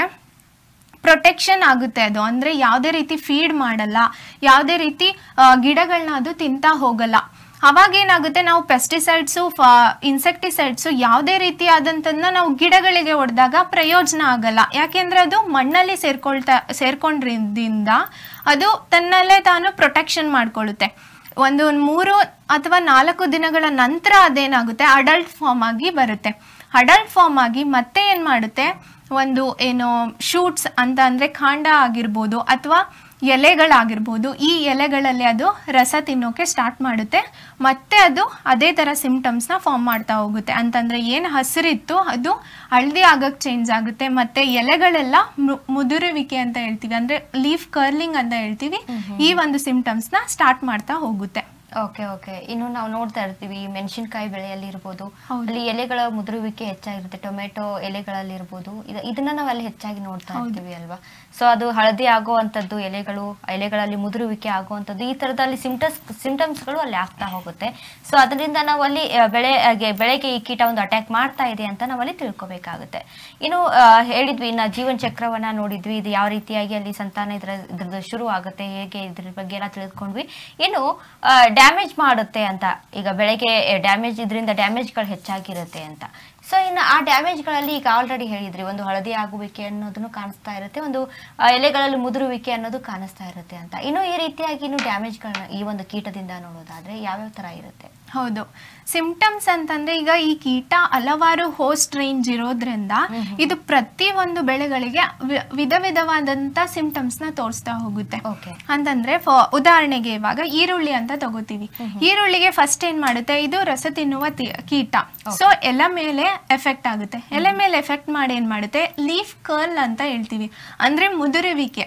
ಪ್ರೊಟೆಕ್ಷನ್ ಆಗುತ್ತೆ ಅದು ಅಂದರೆ ಯಾವುದೇ ರೀತಿ ಫೀಡ್ ಮಾಡಲ್ಲ ಯಾವುದೇ ರೀತಿ ಗಿಡಗಳನ್ನ ಅದು ತಿಂತಾ ಹೋಗಲ್ಲ ಅವಾಗ ಏನಾಗುತ್ತೆ ನಾವು ಪೆಸ್ಟಿಸೈಡ್ಸು ಫ ಇನ್ಸೆಕ್ಟಿಸೈಡ್ಸು ಯಾವುದೇ ರೀತಿಯಾದಂಥದ್ದನ್ನ ನಾವು ಗಿಡಗಳಿಗೆ ಹೊಡೆದಾಗ ಪ್ರಯೋಜನ ಆಗಲ್ಲ ಯಾಕೆಂದರೆ ಅದು ಮಣ್ಣಲ್ಲಿ ಸೇರ್ಕೊಳ್ತಾ ಸೇರ್ಕೊಂಡ್ರಿಂದ ಅದು ತನ್ನಲ್ಲೇ ತಾನು ಪ್ರೊಟೆಕ್ಷನ್ ಮಾಡ್ಕೊಳ್ಳುತ್ತೆ ಒಂದು ಮೂರು ಅಥವಾ ನಾಲ್ಕು ದಿನಗಳ ನಂತರ ಅದೇನಾಗುತ್ತೆ ಅಡಲ್ಟ್ ಫಾರ್ಮ್ ಆಗಿ ಬರುತ್ತೆ ಅಡಲ್ಟ್ ಫಾರ್ಮ್ ಆಗಿ ಮತ್ತೆ ಏನು ಮಾಡುತ್ತೆ ಒಂದು ಏನು ಶೂಟ್ಸ್ ಅಂತ ಅಂದರೆ ಕಾಂಡ ಆಗಿರ್ಬೋದು ಅಥವಾ ಎಲೆಗಳಾಗಿರ್ಬೋದು ಈ ಎಲೆಗಳಲ್ಲಿ ಅದು ರಸ ತಿನ್ನೋಕೆ ಸ್ಟಾರ್ಟ್ ಮಾಡುತ್ತೆ ಮತ್ತೆ ಅದು ಅದೇ ಥರ ಸಿಂಪ್ಟಮ್ಸ್ನ ಫಾರ್ಮ್ ಮಾಡ್ತಾ ಹೋಗುತ್ತೆ ಅಂತಂದರೆ ಏನು ಹಸಿರಿತ್ತು ಅದು ಹಳದಿ ಆಗಕ್ಕೆ ಚೇಂಜ್ ಆಗುತ್ತೆ ಮತ್ತು ಎಲೆಗಳೆಲ್ಲ ಮು- ಮುದುರುವಿಕೆ ಅಂತ ಹೇಳ್ತೀವಿ ಅಂದರೆ ಲೀಫ್ ಕರ್ಲಿಂಗ್ ಅಂತ ಹೇಳ್ತೀವಿ ಈ ಒಂದು ಸಿಂಪ್ಟಮ್ಸ್ನ ಸ್ಟಾರ್ಟ್ ಮಾಡ್ತಾ ಹೋಗುತ್ತೆ ಓಕೆ ಓಕೆ ಇನ್ನು ನಾವು ನೋಡ್ತಾ ಇರ್ತೀವಿ ಮೆಣಸಿನಕಾಯಿ ಬೆಳೆಯಲ್ಲಿ ಇರ್ಬೋದು ಹೌದು. ಅಲ್ಲಿ ಎಲೆಗಳ ಮುದುರುವಿಕೆ ಹೆಚ್ಚಾಗಿರುತ್ತೆ ಟೊಮೆಟೊ ಎಲೆಗಳಲ್ಲಿ ಇರ್ಬೋದು ಇದ- ಇದನ್ನ ನಾವು ಅಲ್ಲಿ ಹೆಚ್ಚಾಗಿ ನೋಡ್ತಾ ಇರ್ತೀವಿ ಅಲ್ವಾ ಸೊ ಅದು ಹಳದಿ ಆಗುವಂಥದ್ದು ಎಲೆಗಳು ಎಲೆಗಳಲ್ಲಿ ಮುದುರುವಿಕೆ ಆಗುವಂಥದ್ದು ಈ ತರದಲ್ಲಿ ಸಿಂಟಮ್ಸ್ ಸಿಂಟಮ್ಸ್ಗಳು ಅಲ್ಲಿ ಆಗ್ತಾ ಹೋಗುತ್ತೆ ಸೊ ಅದರಿಂದ ನಾವು ಅಲ್ಲಿ ಆ, ಬೆಳೆ ಹಾಗೆ ಬೆಳೆಗೆ ಈ ಕೀಟ ಒಂದು ಅಟ್ಯಾಕ್ ಮಾಡ್ತಾ ಇದೆ ಅಂತ ನಾವು ಅಲ್ಲಿ ತಿಳ್ಕೊಬೇಕಾಗುತ್ತೆ ಇನ್ನು ಆ, ಹೇಳಿದ್ವಿ ಇನ್ನು ಜೀವನ ಚಕ್ರವನ್ನ ನೋಡಿದ್ವಿ ಇದು ಯಾವ ರೀತಿಯಾಗಿ ಅಲ್ಲಿ ಸಂತಾನ ಇದ್ರ ಇದ್ರದ್ದು ಶುರು ಆಗುತ್ತೆ ಹೇಗೆ ಇದ್ರ ಬಗ್ಗೆ ಎಲ್ಲ ತಿಳ್ಕೊಂಡ್ವಿ ಇನ್ನು ಡ್ಯಾಮೇಜ್ ಮಾಡುತ್ತೆ ಅಂತ ಈಗ ಬೆಳೆಗೆ ಡ್ಯಾಮೇಜ್ ಇದರಿಂದ ಡ್ಯಾಮೇಜ್ಗಳು ಹೆಚ್ಚಾಗಿರುತ್ತೆ ಅಂತ ಸೊ ಇನ್ನು ಆ ಡ್ಯಾಮೇಜ್ಗಳಲ್ಲಿ ಈಗ ಆಲ್ರೆಡಿ ಹೇಳಿದ್ರಿ ಒಂದು ಹಳದಿ ಆಗುವಿಕೆ ಅನ್ನೋದನ್ನು ಕಾಣಿಸ್ತಾ ಇರುತ್ತೆ ಒಂದು ಆ, ಎಲೆಗಳಲ್ಲಿ ಮುದುರುವಿಕೆ ಅನ್ನೋದು ಕಾಣಿಸ್ತಾ ಇರುತ್ತೆ ಅಂತ ಇನ್ನು ಈ ರೀತಿಯಾಗಿ ಇನ್ನು ಡ್ಯಾಮೇಜ್ಗಳನ್ನ ಈ ಒಂದು ಕೀಟದಿಂದ ನೋಡೋದಾದ್ರೆ ಯಾವ್ಯಾವ ತರ ಇರುತ್ತೆ ಹೌದು ಸಿಂಪ್ಟಮ್ಸ್ ಅಂತಂದ್ರೆ ಈಗ ಈ ಕೀಟ ಹಲವಾರು ಹೋಸ್ಟ್ ರೇಂಜ್ ಇರೋದ್ರಿಂದ ಇದು ಪ್ರತಿ ಒಂದು ಬೆಳೆಗಳಿಗೆ ವಿ- ವಿಧ ವಿಧವಾದಂತ ಸಿಂಪ್ಟಮ್ಸ್ ನ ತೋರಿಸ್ತಾ ಹೋಗುತ್ತೆ ಓಕೆ ಅಂತಂದ್ರೆ ಫ- ಉದಾಹರಣೆಗೆ ಇವಾಗ ಈರುಳ್ಳಿ ಅಂತ ತಗೋತೀವಿ ಈರುಳ್ಳಿಗೆ ಫಸ್ಟ್ ಏನ್ ಮಾಡುತ್ತೆ ಇದು ರಸ ತಿನ್ನುವ ತಿ- ಕೀಟ ಸೊ ಎಲೆ ಮೇಲೆ ಎಫೆಕ್ಟ್ ಆಗುತ್ತೆ ಎಲೆ ಮೇಲೆ ಎಫೆಕ್ಟ್ ಮಾಡಿ ಏನ್ ಮಾಡುತ್ತೆ ಲೀಫ್ ಕರ್ಲ್ ಅಂತ ಹೇಳ್ತೀವಿ ಅಂದ್ರೆ ಮುದುರುವಿಕೆ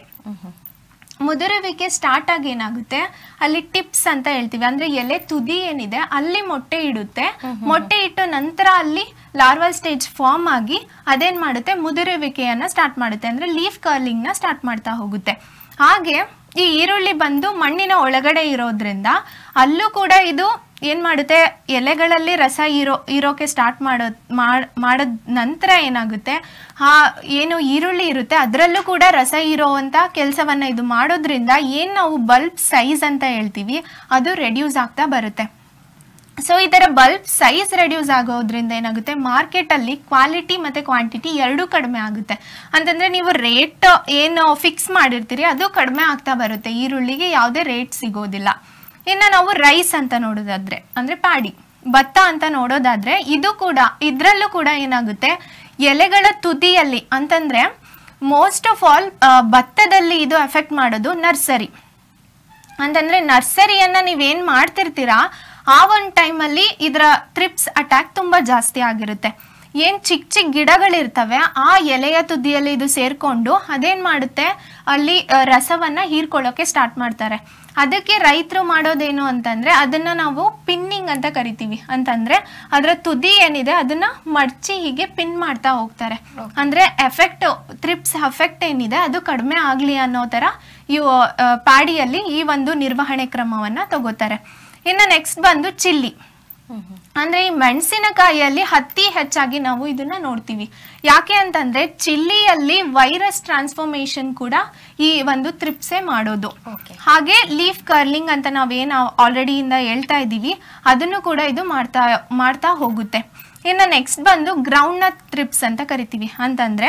ಮುದುರುವಿಕೆ ಸ್ಟಾರ್ಟ್ ಆಗಿ ಏನಾಗುತ್ತೆ ಅಲ್ಲಿ ಟಿಪ್ಸ್ ಅಂತ ಹೇಳ್ತೀವಿ ಅಂದ್ರೆ ಎಲೆ ತುದಿ ಏನಿದೆ ಅಲ್ಲಿ ಮೊಟ್ಟೆ ಇಡುತ್ತೆ ಮೊಟ್ಟೆ ಇಟ್ಟು ನಂತರ ಅಲ್ಲಿ ಲಾರ್ವಲ್ ಸ್ಟೇಜ್ ಫಾರ್ಮ್ ಆಗಿ ಅದೇನ್ ಮಾಡುತ್ತೆ ಮುದುರುವಿಕೆಯನ್ನ ಸ್ಟಾರ್ಟ್ ಮಾಡುತ್ತೆ ಅಂದ್ರೆ ಲೀಫ್ ಕರ್ಲಿಂಗ್ ನ ಸ್ಟಾರ್ಟ್ ಮಾಡ್ತಾ ಹೋಗುತ್ತೆ ಹಾಗೆ ಈ ಈರುಳ್ಳಿ ಬಂದು ಮಣ್ಣಿನ ಒಳಗಡೆ ಇರೋದ್ರಿಂದ ಅಲ್ಲೂ ಕೂಡ ಇದು ಏನ್ ಮಾಡುತ್ತೆ ಎಲೆಗಳಲ್ಲಿ ರಸ ಇರೋ ಇರೋಕೆ ಸ್ಟಾರ್ಟ್ ಮಾಡೋ ಮಾಡ್- ಮಾಡದ್ ನಂತರ ಏನಾಗುತ್ತೆ ಆ ಏನು ಈರುಳ್ಳಿ ಇರುತ್ತೆ ಅದರಲ್ಲೂ ಕೂಡ ರಸ ಇರೋವಂಥ ಕೆಲಸವನ್ನ ಇದು ಮಾಡೋದ್ರಿಂದ ಏನು ನಾವು ಬಲ್ಬ್ ಸೈಜ್ ಅಂತ ಹೇಳ್ತೀವಿ ಅದು ರೆಡ್ಯೂಸ್ ಆಗ್ತಾ ಬರುತ್ತೆ ಸೊ ಈ ಥರ ಬಲ್ಬ್ ಸೈಜ್ ರೆಡ್ಯೂಸ್ ಆಗೋದ್ರಿಂದ ಏನಾಗುತ್ತೆ ಮಾರ್ಕೆಟಲ್ಲಿ ಕ್ವಾಲಿಟಿ ಮತ್ತು ಕ್ವಾಂಟಿಟಿ ಎರಡೂ ಕಡಿಮೆ ಆಗುತ್ತೆ ಅಂತಂದರೆ ನೀವು ರೇಟ್ ಏನು ಫಿಕ್ಸ್ ಮಾಡಿರ್ತೀರಿ ಅದು ಕಡಿಮೆ ಆಗ್ತಾ ಬರುತ್ತೆ ಈರುಳ್ಳಿಗೆ ಯಾವುದೇ ರೇಟ್ ಸಿಗೋದಿಲ್ಲ ಇನ್ನು ನಾವು ರೈಸ್ ಅಂತ ನೋಡೋದಾದ್ರೆ ಅಂದರೆ ಪ್ಯಾಡಿ ಭತ್ತ ಅಂತ ನೋಡೋದಾದ್ರೆ ಇದು ಕೂಡ ಇದರಲ್ಲೂ ಕೂಡ ಏನಾಗುತ್ತೆ ಎಲೆಗಳ ತುದಿಯಲ್ಲಿ ಅಂತಂದರೆ ಮೋಸ್ಟ್ ಆಫ್ ಆಲ್ ಭತ್ತದಲ್ಲಿ ಇದು ಎಫೆಕ್ಟ್ ಮಾಡೋದು ನರ್ಸರಿ ಅಂತಂದ್ರೆ ನರ್ಸರಿಯನ್ನ ನೀವೇನ್ ಮಾಡ್ತಿರ್ತೀರಾ ಆ ಒಂದು ಟೈಮಲ್ಲಿ ಇದರ ತ್ರಿಪ್ಸ್ ಅಟ್ಯಾಕ್ ತುಂಬಾ ಜಾಸ್ತಿ ಆಗಿರುತ್ತೆ ಏನ್ ಚಿಕ್ಕ ಚಿಕ್ಕ ಗಿಡಗಳಿರ್ತವೆ ಆ ಎಲೆಯ ತುದಿಯಲ್ಲಿ ಇದು ಸೇರ್ಕೊಂಡು ಅದೇನ್ ಮಾಡುತ್ತೆ ಅಲ್ಲಿ ಆ, ರಸವನ್ನ ಹೀರ್ಕೊಳ್ಳೋಕೆ ಸ್ಟಾರ್ಟ್ ಮಾಡ್ತಾರೆ ಅದಕ್ಕೆ ರೈತರು ಮಾಡೋದೇನು ಅಂತಂದ್ರೆ ಅದನ್ನ ನಾವು ಪಿನ್ನಿಂಗ್ ಅಂತ ಕರಿತೀವಿ ಅಂತಂದ್ರೆ ಅದರ ತುದಿ ಏನಿದೆ ಅದನ್ನ ಮಡ್ಚಿ ಹೀಗೆ ಪಿನ್ ಮಾಡ್ತಾ ಹೋಗ್ತಾರೆ ಅಂದ್ರೆ ಎಫೆಕ್ಟ್ ತ್ರಿಪ್ಸ್ ಎಫೆಕ್ಟ್ ಏನಿದೆ ಅದು ಕಡಿಮೆ ಆಗ್ಲಿ ಅನ್ನೋ ತರ ಇವು ಆ, ಪ್ಯಾಡಿಯಲ್ಲಿ ಈ ಒಂದು ನಿರ್ವಹಣೆ ಕ್ರಮವನ್ನ ತಗೋತಾರೆ ಇನ್ನು ನೆಕ್ಸ್ಟ್ ಬಂದು ಚಿಲ್ಲಿ ಅಂದ್ರೆ ಈ ಮೆಣಸಿನಕಾಯಿಯಲ್ಲಿ ಹತ್ತಿ ಹೆಚ್ಚಾಗಿ ನಾವು ಇದನ್ನ ನೋಡ್ತೀವಿ ಯಾಕೆ ಅಂತಂದ್ರೆ ಚಿಲ್ಲಿಯಲ್ಲಿ ವೈರಸ್ ಟ್ರಾನ್ಸ್ಫಾರ್ಮೇಶನ್ ಕೂಡ ಈ ಒಂದು ತ್ರಿಪ್ಸೆ ಮಾಡೋದು ಓಕೆ ಹಾಗೆ ಲೀಫ್ ಕರ್ಲಿಂಗ್ ಅಂತ ನಾವೇನು ಆಲ್ರೆಡಿ ಇಂದ ಹೇಳ್ತಾ ಇದ್ದೀವಿ ಅದನ್ನು ಕೂಡ ಇದು ಮಾಡ್ತಾ ಮಾಡ್ತಾ ಹೋಗುತ್ತೆ ಇನ್ನು ನೆಕ್ಸ್ಟ್ ಬಂದು ಗ್ರೌಂಡ್ ನಟ್ ತ್ರಿಪ್ಸ್ ಅಂತ ಕರಿತೀವಿ ಅಂತಂದ್ರೆ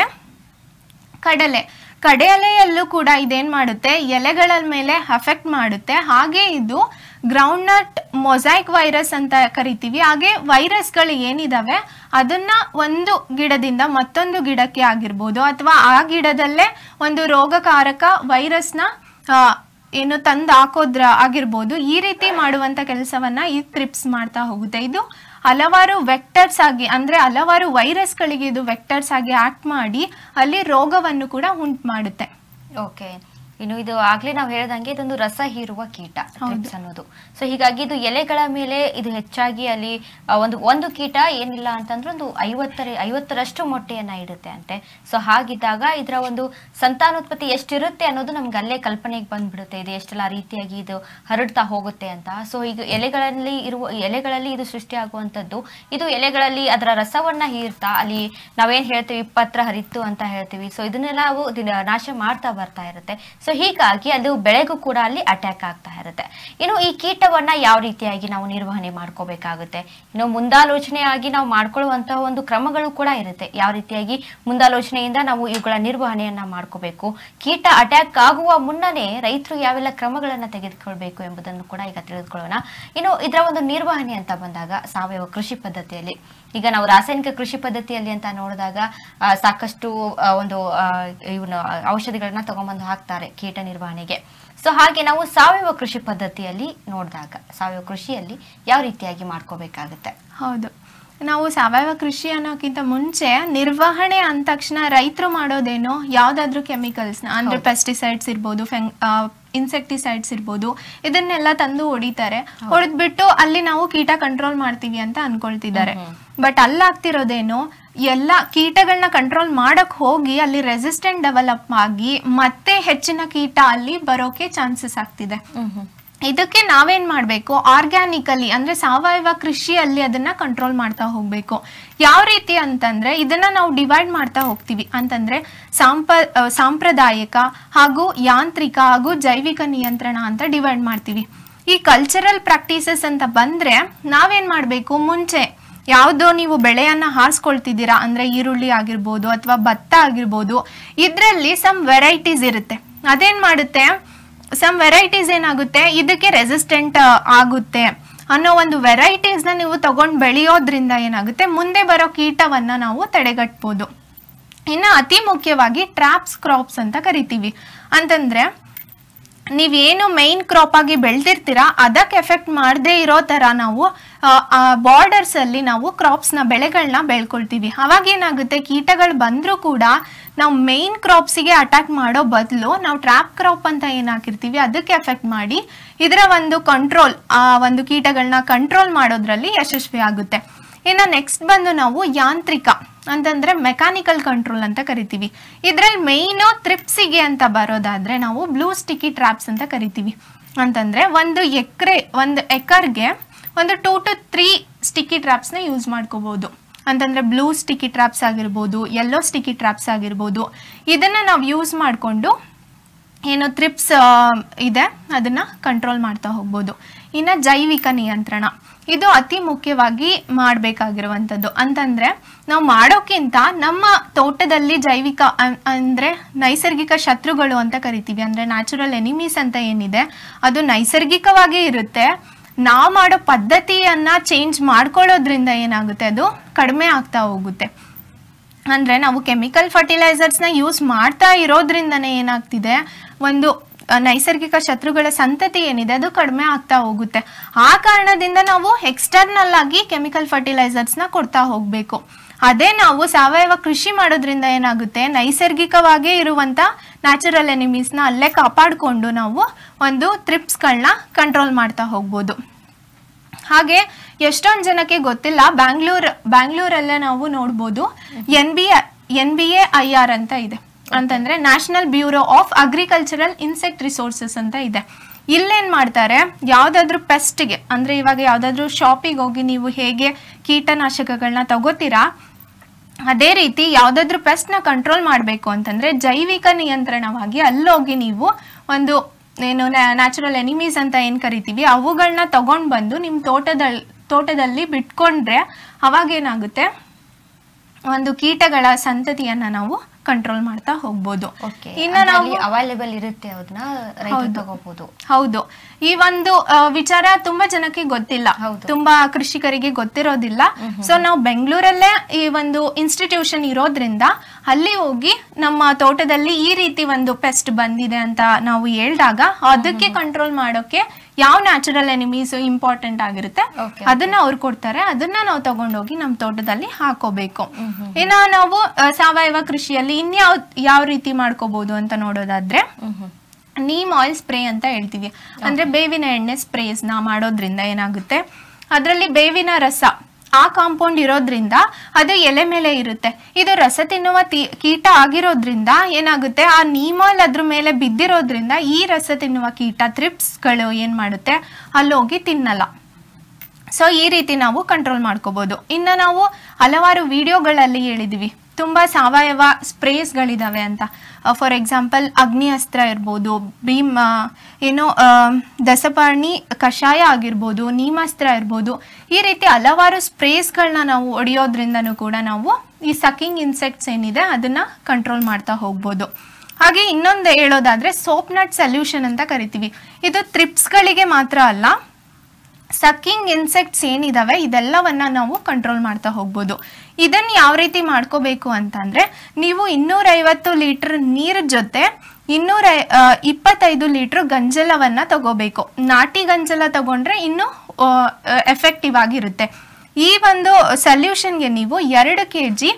ಕಡಲೆ ಕಡಲೆಯಲ್ಲೂ ಕೂಡ ಇದೇನ್ ಮಾಡುತ್ತೆ ಎಲೆಗಳ ಮೇಲೆ ಅಫೆಕ್ಟ್ ಮಾಡುತ್ತೆ ಹಾಗೆ ಇದು ಗ್ರೌಂಡ್ ನಟ್ ಮೊಸೈಕ್ ವೈರಸ್ ಅಂತ ಕರಿತೀವಿ ಹಾಗೆ ವೈರಸ್ಗಳು ಏನಿದಾವೆ ಅದನ್ನ ಒಂದು ಗಿಡದಿಂದ ಮತ್ತೊಂದು ಗಿಡಕ್ಕೆ ಆಗಿರ್ಬೋದು ಅಥವಾ ಆ ಗಿಡದಲ್ಲೇ ಒಂದು ರೋಗಕಾರಕ ವೈರಸ್ನ ಆ, ಏನು ತಂದು ಹಾಕೋದ್ರ ಆಗಿರ್ಬೋದು ಈ ರೀತಿ ಮಾಡುವಂತ ಕೆಲಸವನ್ನ ಈ ತ್ರಿಪ್ಸ್ ಮಾಡ್ತಾ ಹೋಗುತ್ತೆ ಇದು ಹಲವಾರು ವೆಕ್ಟರ್ಸ್ ಆಗಿ ಅಂದ್ರೆ ಹಲವಾರು ವೈರಸ್ಗಳಿಗೆ ಇದು ವೆಕ್ಟರ್ಸ್ ಆಗಿ ಆಕ್ಟ್ ಮಾಡಿ ಅಲ್ಲಿ ರೋಗವನ್ನು ಕೂಡ ಉಂಟು ಮಾಡುತ್ತೆ ಓಕೆ ಇನ್ನು ಇದು ಆಗ್ಲೇ ನಾವು ಹೇಳ್ದಂಗೆ ಇದೊಂದು ರಸ ಹೀರುವ ಕೀಟ ಥ್ರಿಪ್ಸ್ ಅನ್ನೋದು ಸೊ ಹೀಗಾಗಿ ಇದು ಎಲೆಗಳ ಮೇಲೆ ಇದು ಹೆಚ್ಚಾಗಿ ಅಲ್ಲಿ ಆ, ಒಂದು ಒಂದು ಕೀಟ ಏನಿಲ್ಲ ಅಂತಂದ್ರೆ ಒಂದು ಐವತ್ತರ ಐವತ್ತರಷ್ಟು ಮೊಟ್ಟೆಯನ್ನ ಇಡುತ್ತೆ ಅಂತೆ ಸೊ ಹಾಗಿದ್ದಾಗ ಇದರ ಒಂದು ಸಂತಾನೋತ್ಪತ್ತಿ ಎಷ್ಟಿರುತ್ತೆ ಅನ್ನೋದು ನಮ್ಗೆ ಅಲ್ಲೇ ಕಲ್ಪನೆಗೆ ಬಂದ್ಬಿಡುತ್ತೆ ಇದು ಎಷ್ಟೆಲ್ಲ ರೀತಿಯಾಗಿ ಇದು ಹರಡ್ತಾ ಹೋಗುತ್ತೆ ಅಂತ ಸೊ ಈಗ ಎಲೆಗಳಲ್ಲಿ ಇರುವ ಎಲೆಗಳಲ್ಲಿ ಇದು ಸೃಷ್ಟಿಯಾಗುವಂಥದ್ದು ಇದು ಎಲೆಗಳಲ್ಲಿ ಅದರ ರಸವನ್ನ ಹೀರ್ತಾ ಅಲ್ಲಿ ನಾವೇನ್ ಹೇಳ್ತೀವಿ ಪತ್ರ ಹರಿತ್ತು ಅಂತ ಹೇಳ್ತೀವಿ ಸೊ ಇದನ್ನೆಲ್ಲ ಅವು ದಿನ- ನಾಶ ಮಾಡ್ತಾ ಬರ್ತಾ ಇರುತ್ತೆ ಸೊ ಹೀಗಾಗಿ ಅದು ಬೆಳೆಗೂ ಕೂಡ ಅಲ್ಲಿ ಅಟ್ಯಾಕ್ ಆಗ್ತಾ ಇರುತ್ತೆ ಇನ್ನು ಈ ಕೀಟವನ್ನ ಯಾವ ರೀತಿಯಾಗಿ ನಾವು ನಿರ್ವಹಣೆ ಮಾಡ್ಕೋಬೇಕಾಗುತ್ತೆ ಇನ್ನು ಮುಂದಾಲೋಚನೆಯಾಗಿ ನಾವು ಮಾಡ್ಕೊಳ್ಳುವಂತಹ ಒಂದು ಕ್ರಮಗಳು ಕೂಡ ಇರುತ್ತೆ ಯಾವ ರೀತಿಯಾಗಿ ಮುಂದಾಲೋಚನೆಯಿಂದ ನಾವು ಇವುಗಳ ನಿರ್ವಹಣೆಯನ್ನ ಮಾಡ್ಕೋಬೇಕು ಕೀಟ ಅಟ್ಯಾಕ್ ಆಗುವ ಮುನ್ನನೇ ರೈತರು ಯಾವೆಲ್ಲ ಕ್ರಮಗಳನ್ನ ತೆಗೆದುಕೊಳ್ಬೇಕು ಎಂಬುದನ್ನು ಕೂಡ ಈಗ ತಿಳಿದುಕೊಳ್ಳೋಣ ಇನ್ನು ಇದರ ಒಂದು ನಿರ್ವಹಣೆ ಅಂತ ಬಂದಾಗ ಸಾವಯವ ಕೃಷಿ ಪದ್ಧತಿಯಲ್ಲಿ ಈಗ ನಾವು ರಾಸಾಯನಿಕ ಕೃಷಿ ಪದ್ಧತಿಯಲ್ಲಿ ಅಂತ ನೋಡಿದಾಗ ಆ, ಸಾಕಷ್ಟು ಆ, ಒಂದು ಆ, ಇವನ್ನ ಔಷಧಿಗಳನ್ನ ತಗೊಂಬಂದು ಹಾಕ್ತಾರೆ ಕೀಟ ನಿರ್ವಹಣೆಗೆ ಸೊ ಹಾಗೆ ನಾವು ಸಾವಯವ ಕೃಷಿ ಪದ್ಧತಿಯಲ್ಲಿ ನೋಡಿದಾಗ ಸಾವಯವ ಕೃಷಿಯಲ್ಲಿ ಯಾವ ರೀತಿಯಾಗಿ ಮಾಡ್ಕೋಬೇಕಾಗುತ್ತೆ ಹೌದು ನಾವು ಸಾವಯವ ಕೃಷಿ ಅನ್ನೋಕ್ಕಿಂತ ಮುಂಚೆ ನಿರ್ವಹಣೆ ಅಂದ ತಕ್ಷಣ ರೈತರು ಮಾಡೋದೇನು ಯಾವ್ದಾದ್ರು ಕೆಮಿಕಲ್ಸ್ನ ಅಂದ್ರೆ ಪೆಸ್ಟಿಸೈಡ್ಸ್ ಇರ್ಬೋದು ಫೆಂಗ್ ಇನ್ಸೆಕ್ಟಿಸೈಡ್ಸ್ ಇರ್ಬೋದು ಇದನ್ನೆಲ್ಲ ತಂದು ಹೊಡಿತಾರೆ ಹೊಡೆದ್ಬಿಟ್ಟು ಅಲ್ಲಿ ನಾವು ಕೀಟ ಕಂಟ್ರೋಲ್ ಮಾಡ್ತೀವಿ ಅಂತ ಅನ್ಕೊಳ್ತಿದ್ದಾರೆ ಬಟ್ ಅಲ್ಲಾಗ್ತಿರೋದೇನು ಎಲ್ಲ ಕೀಟಗಳನ್ನ ಕಂಟ್ರೋಲ್ ಮಾಡಕ್ ಹೋಗಿ ಅಲ್ಲಿ ರೆಸಿಸ್ಟೆಂಟ್ ಡೆವಲಪ್ ಆಗಿ ಮತ್ತೆ ಹೆಚ್ಚಿನ ಕೀಟ ಅಲ್ಲಿ ಬರೋಕೆ ಚಾನ್ಸಸ್ ಆಗ್ತಿದೆ ಇದಕ್ಕೆ ನಾವೇನ್ ಮಾಡಬೇಕು ಆರ್ಗ್ಯಾನಿಕಲಿ ಅಂದ್ರೆ ಸಾವಯವ ಕೃಷಿಯಲ್ಲಿ ಅದನ್ನ ಕಂಟ್ರೋಲ್ ಮಾಡ್ತಾ ಹೋಗ್ಬೇಕು ಯಾವ ರೀತಿ ಅಂತಂದ್ರೆ ಇದನ್ನ ನಾವು ಡಿವೈಡ್ ಮಾಡ್ತಾ ಹೋಗ್ತೀವಿ ಅಂತಂದ್ರೆ ಸಾಂಪ ಆ, ಸಾಂಪ್ರದಾಯಿಕ ಹಾಗೂ ಯಾಂತ್ರಿಕ ಹಾಗೂ ಜೈವಿಕ ನಿಯಂತ್ರಣ ಅಂತ ಡಿವೈಡ್ ಮಾಡ್ತೀವಿ ಈ ಕಲ್ಚರಲ್ ಪ್ರಾಕ್ಟೀಸಸ್ ಅಂತ ಬಂದ್ರೆ ನಾವೇನ್ ಮಾಡಬೇಕು ಮುಂಚೆ ಯಾವುದೋ ನೀವು ಬೆಳೆಯನ್ನ ಹಾರಿಸ್ಕೊಳ್ತಿದ್ದೀರಾ ಅಂದ್ರೆ ಈರುಳ್ಳಿ ಆಗಿರ್ಬೋದು ಅಥವಾ ಭತ್ತ ಆಗಿರ್ಬೋದು ಇದರಲ್ಲಿ ಸಮ್ ವೆರೈಟೀಸ್ ಇರುತ್ತೆ ಅದೇನ್ ಮಾಡುತ್ತೆ ಸಮ್ ವೆರೈಟೀಸ್ ಏನಾಗುತ್ತೆ ಇದಕ್ಕೆ ರೆಸಿಸ್ಟೆಂಟ್ ಆಗುತ್ತೆ ಅನ್ನೋ ಒಂದು ವೆರೈಟೀಸ್ನ ನೀವು ತಗೊಂಡು ಬೆಳೆಯೋದ್ರಿಂದ ಏನಾಗುತ್ತೆ ಮುಂದೆ ಬರೋ ಕೀಟವನ್ನ ನಾವು ತಡೆಗಟ್ಬೋದು ಇನ್ನು ಅತಿ ಮುಖ್ಯವಾಗಿ ಟ್ರಾಪ್ಸ್ ಕ್ರಾಪ್ಸ್ ಅಂತ ಕರಿತೀವಿ ಅಂತಂದ್ರೆ ನೀವೇನು ಮೈನ್ ಕ್ರಾಪ್ ಆಗಿ ಬೆಳೆದಿರ್ತೀರಾ ಅದಕ್ಕೆ ಎಫೆಕ್ಟ್ ಮಾಡದೇ ಇರೋ ತರ ನಾವು ಬಾರ್ಡರ್ಸ್ ಅಲ್ಲಿ ನಾವು ಕ್ರಾಪ್ಸ್ ನ ಬೆಳೆಗಳನ್ನ ಬೆಳ್ಕೊಳ್ತೀವಿ ಅವಾಗ ಏನಾಗುತ್ತೆ ಕೀಟಗಳು ಬಂದ್ರೂ ಕೂಡ ನಾವು ಮೈನ್ ಕ್ರಾಪ್ಸಿಗೆ ಅಟ್ಯಾಕ್ ಮಾಡೋ ಬದಲು ನಾವು ಟ್ರಾಪ್ ಕ್ರಾಪ್ ಅಂತ ಏನ್ ಹಾಕಿರ್ತೀವಿ ಅದಕ್ಕೆ ಎಫೆಕ್ಟ್ ಮಾಡಿ ಇದರ ಒಂದು ಕಂಟ್ರೋಲ್ ಆ ಒಂದು ಕೀಟಗಳನ್ನ ಕಂಟ್ರೋಲ್ ಮಾಡೋದ್ರಲ್ಲಿ ಯಶಸ್ವಿ ಆಗುತ್ತೆ ಇನ್ನು ನೆಕ್ಸ್ಟ್ ಬಂದು ನಾವು ಯಾಂತ್ರಿಕ ಅಂತಂದ್ರೆ ಮೆಕ್ಯಾನಿಕಲ್ ಕಂಟ್ರೋಲ್ ಅಂತ ಕರಿತೀವಿ ಇದ್ರಲ್ಲಿ ಮೇಯ್ನು ತ್ರಿಪ್ಸಿಗೆ ಅಂತ ಬರೋದಾದ್ರೆ ನಾವು ಬ್ಲೂ ಸ್ಟಿಕ್ಕಿ ಟ್ರಾಪ್ಸ್ ಅಂತ ಕರಿತೀವಿ ಅಂತಂದ್ರೆ ಒಂದು ಎಕರೆ ಒಂದು ಎಕರ್ಗೆ ಒಂದು ಟೂ ಟು ತ್ರೀ ಸ್ಟಿಕ್ಕಿ ಟ್ರಾಪ್ಸ್ನ ಯೂಸ್ ಮಾಡ್ಕೋಬಹುದು ಅಂತಂದ್ರೆ ಬ್ಲೂ ಸ್ಟಿಕ್ಕಿ ಟ್ರಾಪ್ಸ್ ಆಗಿರ್ಬೋದು ಯೆಲ್ಲೋ ಸ್ಟಿಕ್ಕಿ ಟ್ರಾಪ್ಸ್ ಆಗಿರ್ಬೋದು ಇದನ್ನ ನಾವು ಯೂಸ್ ಮಾಡಿಕೊಂಡು ಏನು ತ್ರಿಪ್ಸ್ ಇದೆ ಅದನ್ನ ಕಂಟ್ರೋಲ್ ಮಾಡ್ತಾ ಹೋಗ್ಬೋದು ಇನ್ನು ಜೈವಿಕ ನಿಯಂತ್ರಣ ಇದು ಅತಿ ಮುಖ್ಯವಾಗಿ ಮಾಡಬೇಕಾಗಿರುವಂಥದ್ದು ಅಂತಂದ್ರೆ ನಾವು ಮಾಡೋಕ್ಕಿಂತ ನಮ್ಮ ತೋಟದಲ್ಲಿ ಜೈವಿಕ ಅನ್- ಅಂದ್ರೆ ನೈಸರ್ಗಿಕ ಶತ್ರುಗಳು ಅಂತ ಕರಿತೀವಿ ಅಂದ್ರೆ ನ್ಯಾಚುರಲ್ ಎನಿಮೀಸ್ ಅಂತ ಏನಿದೆ ಅದು ನೈಸರ್ಗಿಕವಾಗಿ ಇರುತ್ತೆ ನಾವು ಮಾಡೋ ಪದ್ಧತಿಯನ್ನ ಚೇಂಜ್ ಮಾಡ್ಕೊಳ್ಳೋದ್ರಿಂದ ಏನಾಗುತ್ತೆ ಅದು ಕಡಿಮೆ ಆಗ್ತಾ ಹೋಗುತ್ತೆ ಅಂದ್ರೆ ನಾವು ಕೆಮಿಕಲ್ ಫರ್ಟಿಲೈಸರ್ಸ್ನ ಯೂಸ್ ಮಾಡ್ತಾ ಇರೋದ್ರಿಂದನೇ ಏನಾಗ್ತಿದೆ ಒಂದು ಆ, ನೈಸರ್ಗಿಕ ಶತ್ರುಗಳ ಸಂತತಿ ಏನಿದೆ ಅದು ಕಡಿಮೆ ಆಗ್ತಾ ಹೋಗುತ್ತೆ ಆ ಕಾರಣದಿಂದ ನಾವು ಎಕ್ಸ್ಟರ್ನಲ್ ಆಗಿ ಕೆಮಿಕಲ್ ಫರ್ಟಿಲೈಸರ್ಸ್ನ ಕೊಡ್ತಾ ಹೋಗಬೇಕು ಅದೇ ನಾವು ಸಾವಯವ ಕೃಷಿ ಮಾಡೋದ್ರಿಂದ ಏನಾಗುತ್ತೆ ನೈಸರ್ಗಿಕವಾಗೇ ಇರುವಂತ ನ್ಯಾಚುರಲ್ ಎನಿಮೀಸ್ನ ಅಲ್ಲೇ ಕಾಪಾಡಿಕೊಂಡು ನಾವು ಒಂದು ತ್ರಿಪ್ಸ್ಗಳನ್ನ ಕಂಟ್ರೋಲ್ ಮಾಡ್ತಾ ಹೋಗ್ಬೋದು ಹಾಗೆ ಎಷ್ಟೊಂದು ಜನಕ್ಕೆ ಗೊತ್ತಿಲ್ಲ ಬ್ಯಾಂಗ್ಳೂರ್ ಬ್ಯಾಂಗ್ಳೂರಲ್ಲೇ ನಾವು ನೋಡ್ಬೋದು N B N B A I R ಅಂತ ಇದೆ ಅಂತಂದ್ರೆ national bureau of agricultural insect resources ಅಂತ ಇದೆ ಇಲ್ಲೇನ್ ಮಾಡ್ತಾರೆ ಯಾವ್ದಾದ್ರು ಪೆಸ್ಟ್ಗೆ ಅಂದ್ರೆ ಇವಾಗ ಯಾವ್ದಾದ್ರು ಶಾಪಿಗೆ ಹೋಗಿ ನೀವು ಹೇಗೆ ಕೀಟನಾಶಕಗಳನ್ನ ತಗೋತೀರಾ ಅದೇ ರೀತಿ ಯಾವ್ದಾದ್ರು ಪೆಸ್ಟ್ನ ಕಂಟ್ರೋಲ್ ಮಾಡಬೇಕು ಅಂತಂದ್ರೆ ಜೈವಿಕ ನಿಯಂತ್ರಣವಾಗಿ ಅಲ್ಲೋಗಿ ನೀವು ಒಂದು ಏನು ನ್ಯಾಚುರಲ್ ಎನಿಮೀಸ್ ಅಂತ ಏನ್ ಕರಿತೀವಿ ಅವುಗಳನ್ನ ತಗೊಂಡ್ ಬಂದು ನಿಮ್ಮ ತೋಟದಲ್ಲಿ ತೋಟದಲ್ಲಿ ಬಿಟ್ಕೊಂಡ್ರೆ ಅವಾಗ ಏನಾಗುತ್ತೆ ಒಂದು ಕೀಟಗಳ ಸಂತತಿಯನ್ನ ನಾವು ಕಂಟ್ರೋಲ್ ಮಾಡ್ತಾ ಹೋಗ್ಬೋದು ಓಕೆ ಇನ್ನ ನಾವು ಅವೈಲೇಬಲ್ ಇರುತ್ತೆ ಅದನ್ನ ರೈತರು ತಗೋಬಹುದು ಹೌದು ಈ ಒಂದು ಆ, ವಿಚಾರ ತುಂಬಾ ಜನಕ್ಕೆ ಗೊತ್ತಿಲ್ಲ ಹೌದು. ತುಂಬಾ ಕೃಷಿಕರಿಗೆ ಗೊತ್ತಿರೋದಿಲ್ಲ ಸೊ ನಾವು ಬೆಂಗಳೂರಲ್ಲೇ ಈ ಒಂದು ಇನ್ಸ್ಟಿಟ್ಯೂಷನ್ ಇರೋದ್ರಿಂದ ಅಲ್ಲಿ ಹೋಗಿ ನಮ್ಮ ತೋಟದಲ್ಲಿ ಈ ರೀತಿ ಒಂದು ಪೆಸ್ಟ್ ಬಂದಿದೆ ಅಂತ ನಾವು ಹೇಳಿದಾಗ ಅದಕ್ಕೆ ಕಂಟ್ರೋಲ್ ಮಾಡೋಕೆ ಯಾವ ನ್ಯಾಚುರಲ್ ಎನಿಮೀಸ್ ಇಂಪಾರ್ಟೆಂಟ್ ಆಗಿರುತ್ತೆ Okay, ಅದನ್ನ ಅವ್ರು ಕೊಡ್ತಾರೆ ಅದನ್ನ ನಾವು ತಗೊಂಡೋಗಿ ನಮ್ಮ ತೋಟದಲ್ಲಿ ಹಾಕೋಬೇಕು ಇನ್ನ ನಾವು ಆ, ಸಾವಯವ ಕೃಷಿಯಲ್ಲಿ ಇನ್ಯಾವ್ ಯಾವ ರೀತಿ ಮಾಡ್ಕೋಬಹುದು ಅಂತ ನೋಡೋದಾದ್ರೆ ನೀಮ್ ಆಯಿಲ್ ಸ್ಪ್ರೇ ಅಂತ ಹೇಳ್ತೀವಿ ಅಂದ್ರೆ ಬೇವಿನ ಎಣ್ಣೆ ಸ್ಪ್ರೇಸ್ ನ ಮಾಡೋದ್ರಿಂದ ಏನಾಗುತ್ತೆ ಅದರಲ್ಲಿ ಬೇವಿನ ರಸ ಆ ಕಾಂಪೌಂಡ್ ಇರೋದ್ರಿಂದ ಅದು ಎಲೆ ಮೇಲೆ ಇರುತ್ತೆ ಇದು ರಸ ತಿನ್ನುವ ತಿ- ಕೀಟ ಆಗಿರೋದ್ರಿಂದ ಏನಾಗುತ್ತೆ ಆ ನೀಮಾಲ್ ಅದ್ರ ಮೇಲೆ ಬಿದ್ದಿರೋದ್ರಿಂದ ಈ ರಸ ತಿನ್ನುವ ಕೀಟ ತ್ರಿಪ್ಸ್ಗಳು ಏನ್ ಮಾಡುತ್ತೆ ಅಲ್ಲೋಗಿ ತಿನ್ನಲ್ಲ ಸೊ ಈ ರೀತಿ ನಾವು ಕಂಟ್ರೋಲ್ ಮಾಡ್ಕೋಬಹುದು ಇನ್ನು ನಾವು ಹಲವಾರು ವಿಡಿಯೋಗಳಲ್ಲಿ ಹೇಳಿದ್ವಿ ತುಂಬ ಸಾವಯವ ಸ್ಪ್ರೇಸ್ಗಳಿದಾವೆ ಅಂತ ಫಾರ್ ಎಕ್ಸಾಂಪಲ್ ಅಗ್ನಿ ಅಸ್ತ್ರ ಇರ್ಬೋದು ಭೀಮ್ ಆ, ಏನು ಆ, ದಸಪಾಣಿ ಕಷಾಯ ಆಗಿರ್ಬೋದು ನೀಮಾಸ್ತ್ರ ಇರ್ಬೋದು ಈ ರೀತಿ ಹಲವಾರು ಸ್ಪ್ರೇಸ್ಗಳನ್ನ ನಾವು ಹೊಡೆಯೋದ್ರಿಂದನೂ ಕೂಡ ನಾವು ಈ ಸಕ್ಕಿಂಗ್ ಇನ್ಸೆಕ್ಟ್ಸ್ ಏನಿದೆ ಅದನ್ನ ಕಂಟ್ರೋಲ್ ಮಾಡ್ತಾ ಹೋಗ್ಬೋದು ಹಾಗೆ ಇನ್ನೊಂದು ಹೇಳೋದಾದ್ರೆ ಸೋಪ್ ನಟ್ ಸೊಲ್ಯೂಷನ್ ಅಂತ ಕರಿತೀವಿ ಇದು ತ್ರಿಪ್ಸ್ಗಳಿಗೆ ಮಾತ್ರ ಅಲ್ಲ ಸಕ್ಕಿಂಗ್ ಇನ್ಸೆಕ್ಟ್ಸ್ ಏನಿದಾವೆ ಇದೆಲ್ಲವನ್ನ ನಾವು ಕಂಟ್ರೋಲ್ ಮಾಡ್ತಾ ಹೋಗ್ಬೋದು ಇದನ್ನ ಯಾವ ರೀತಿ ಮಾಡ್ಕೋಬೇಕು ಅಂತಂದ್ರೆ ನೀವು ಇನ್ನೂರೈವತ್ತು ಲೀಟರ್ ನೀರ್ ಜೊತೆ ಇನ್ನೂರ ಇಪ್ಪತ್ತೈದು ಲೀಟರ್ ಗಂಜಲವನ್ನ ತಗೋಬೇಕು ನಾಟಿ ಗಂಜಲ ತಗೊಂಡ್ರೆ ಇನ್ನೂ ಎಫೆಕ್ಟಿವ್ ಆಗಿರುತ್ತೆ ಈ ಒಂದು ಸೊಲ್ಯೂಷನ್ಗೆ ನೀವು ಎರಡು ಕೆ ಜಿ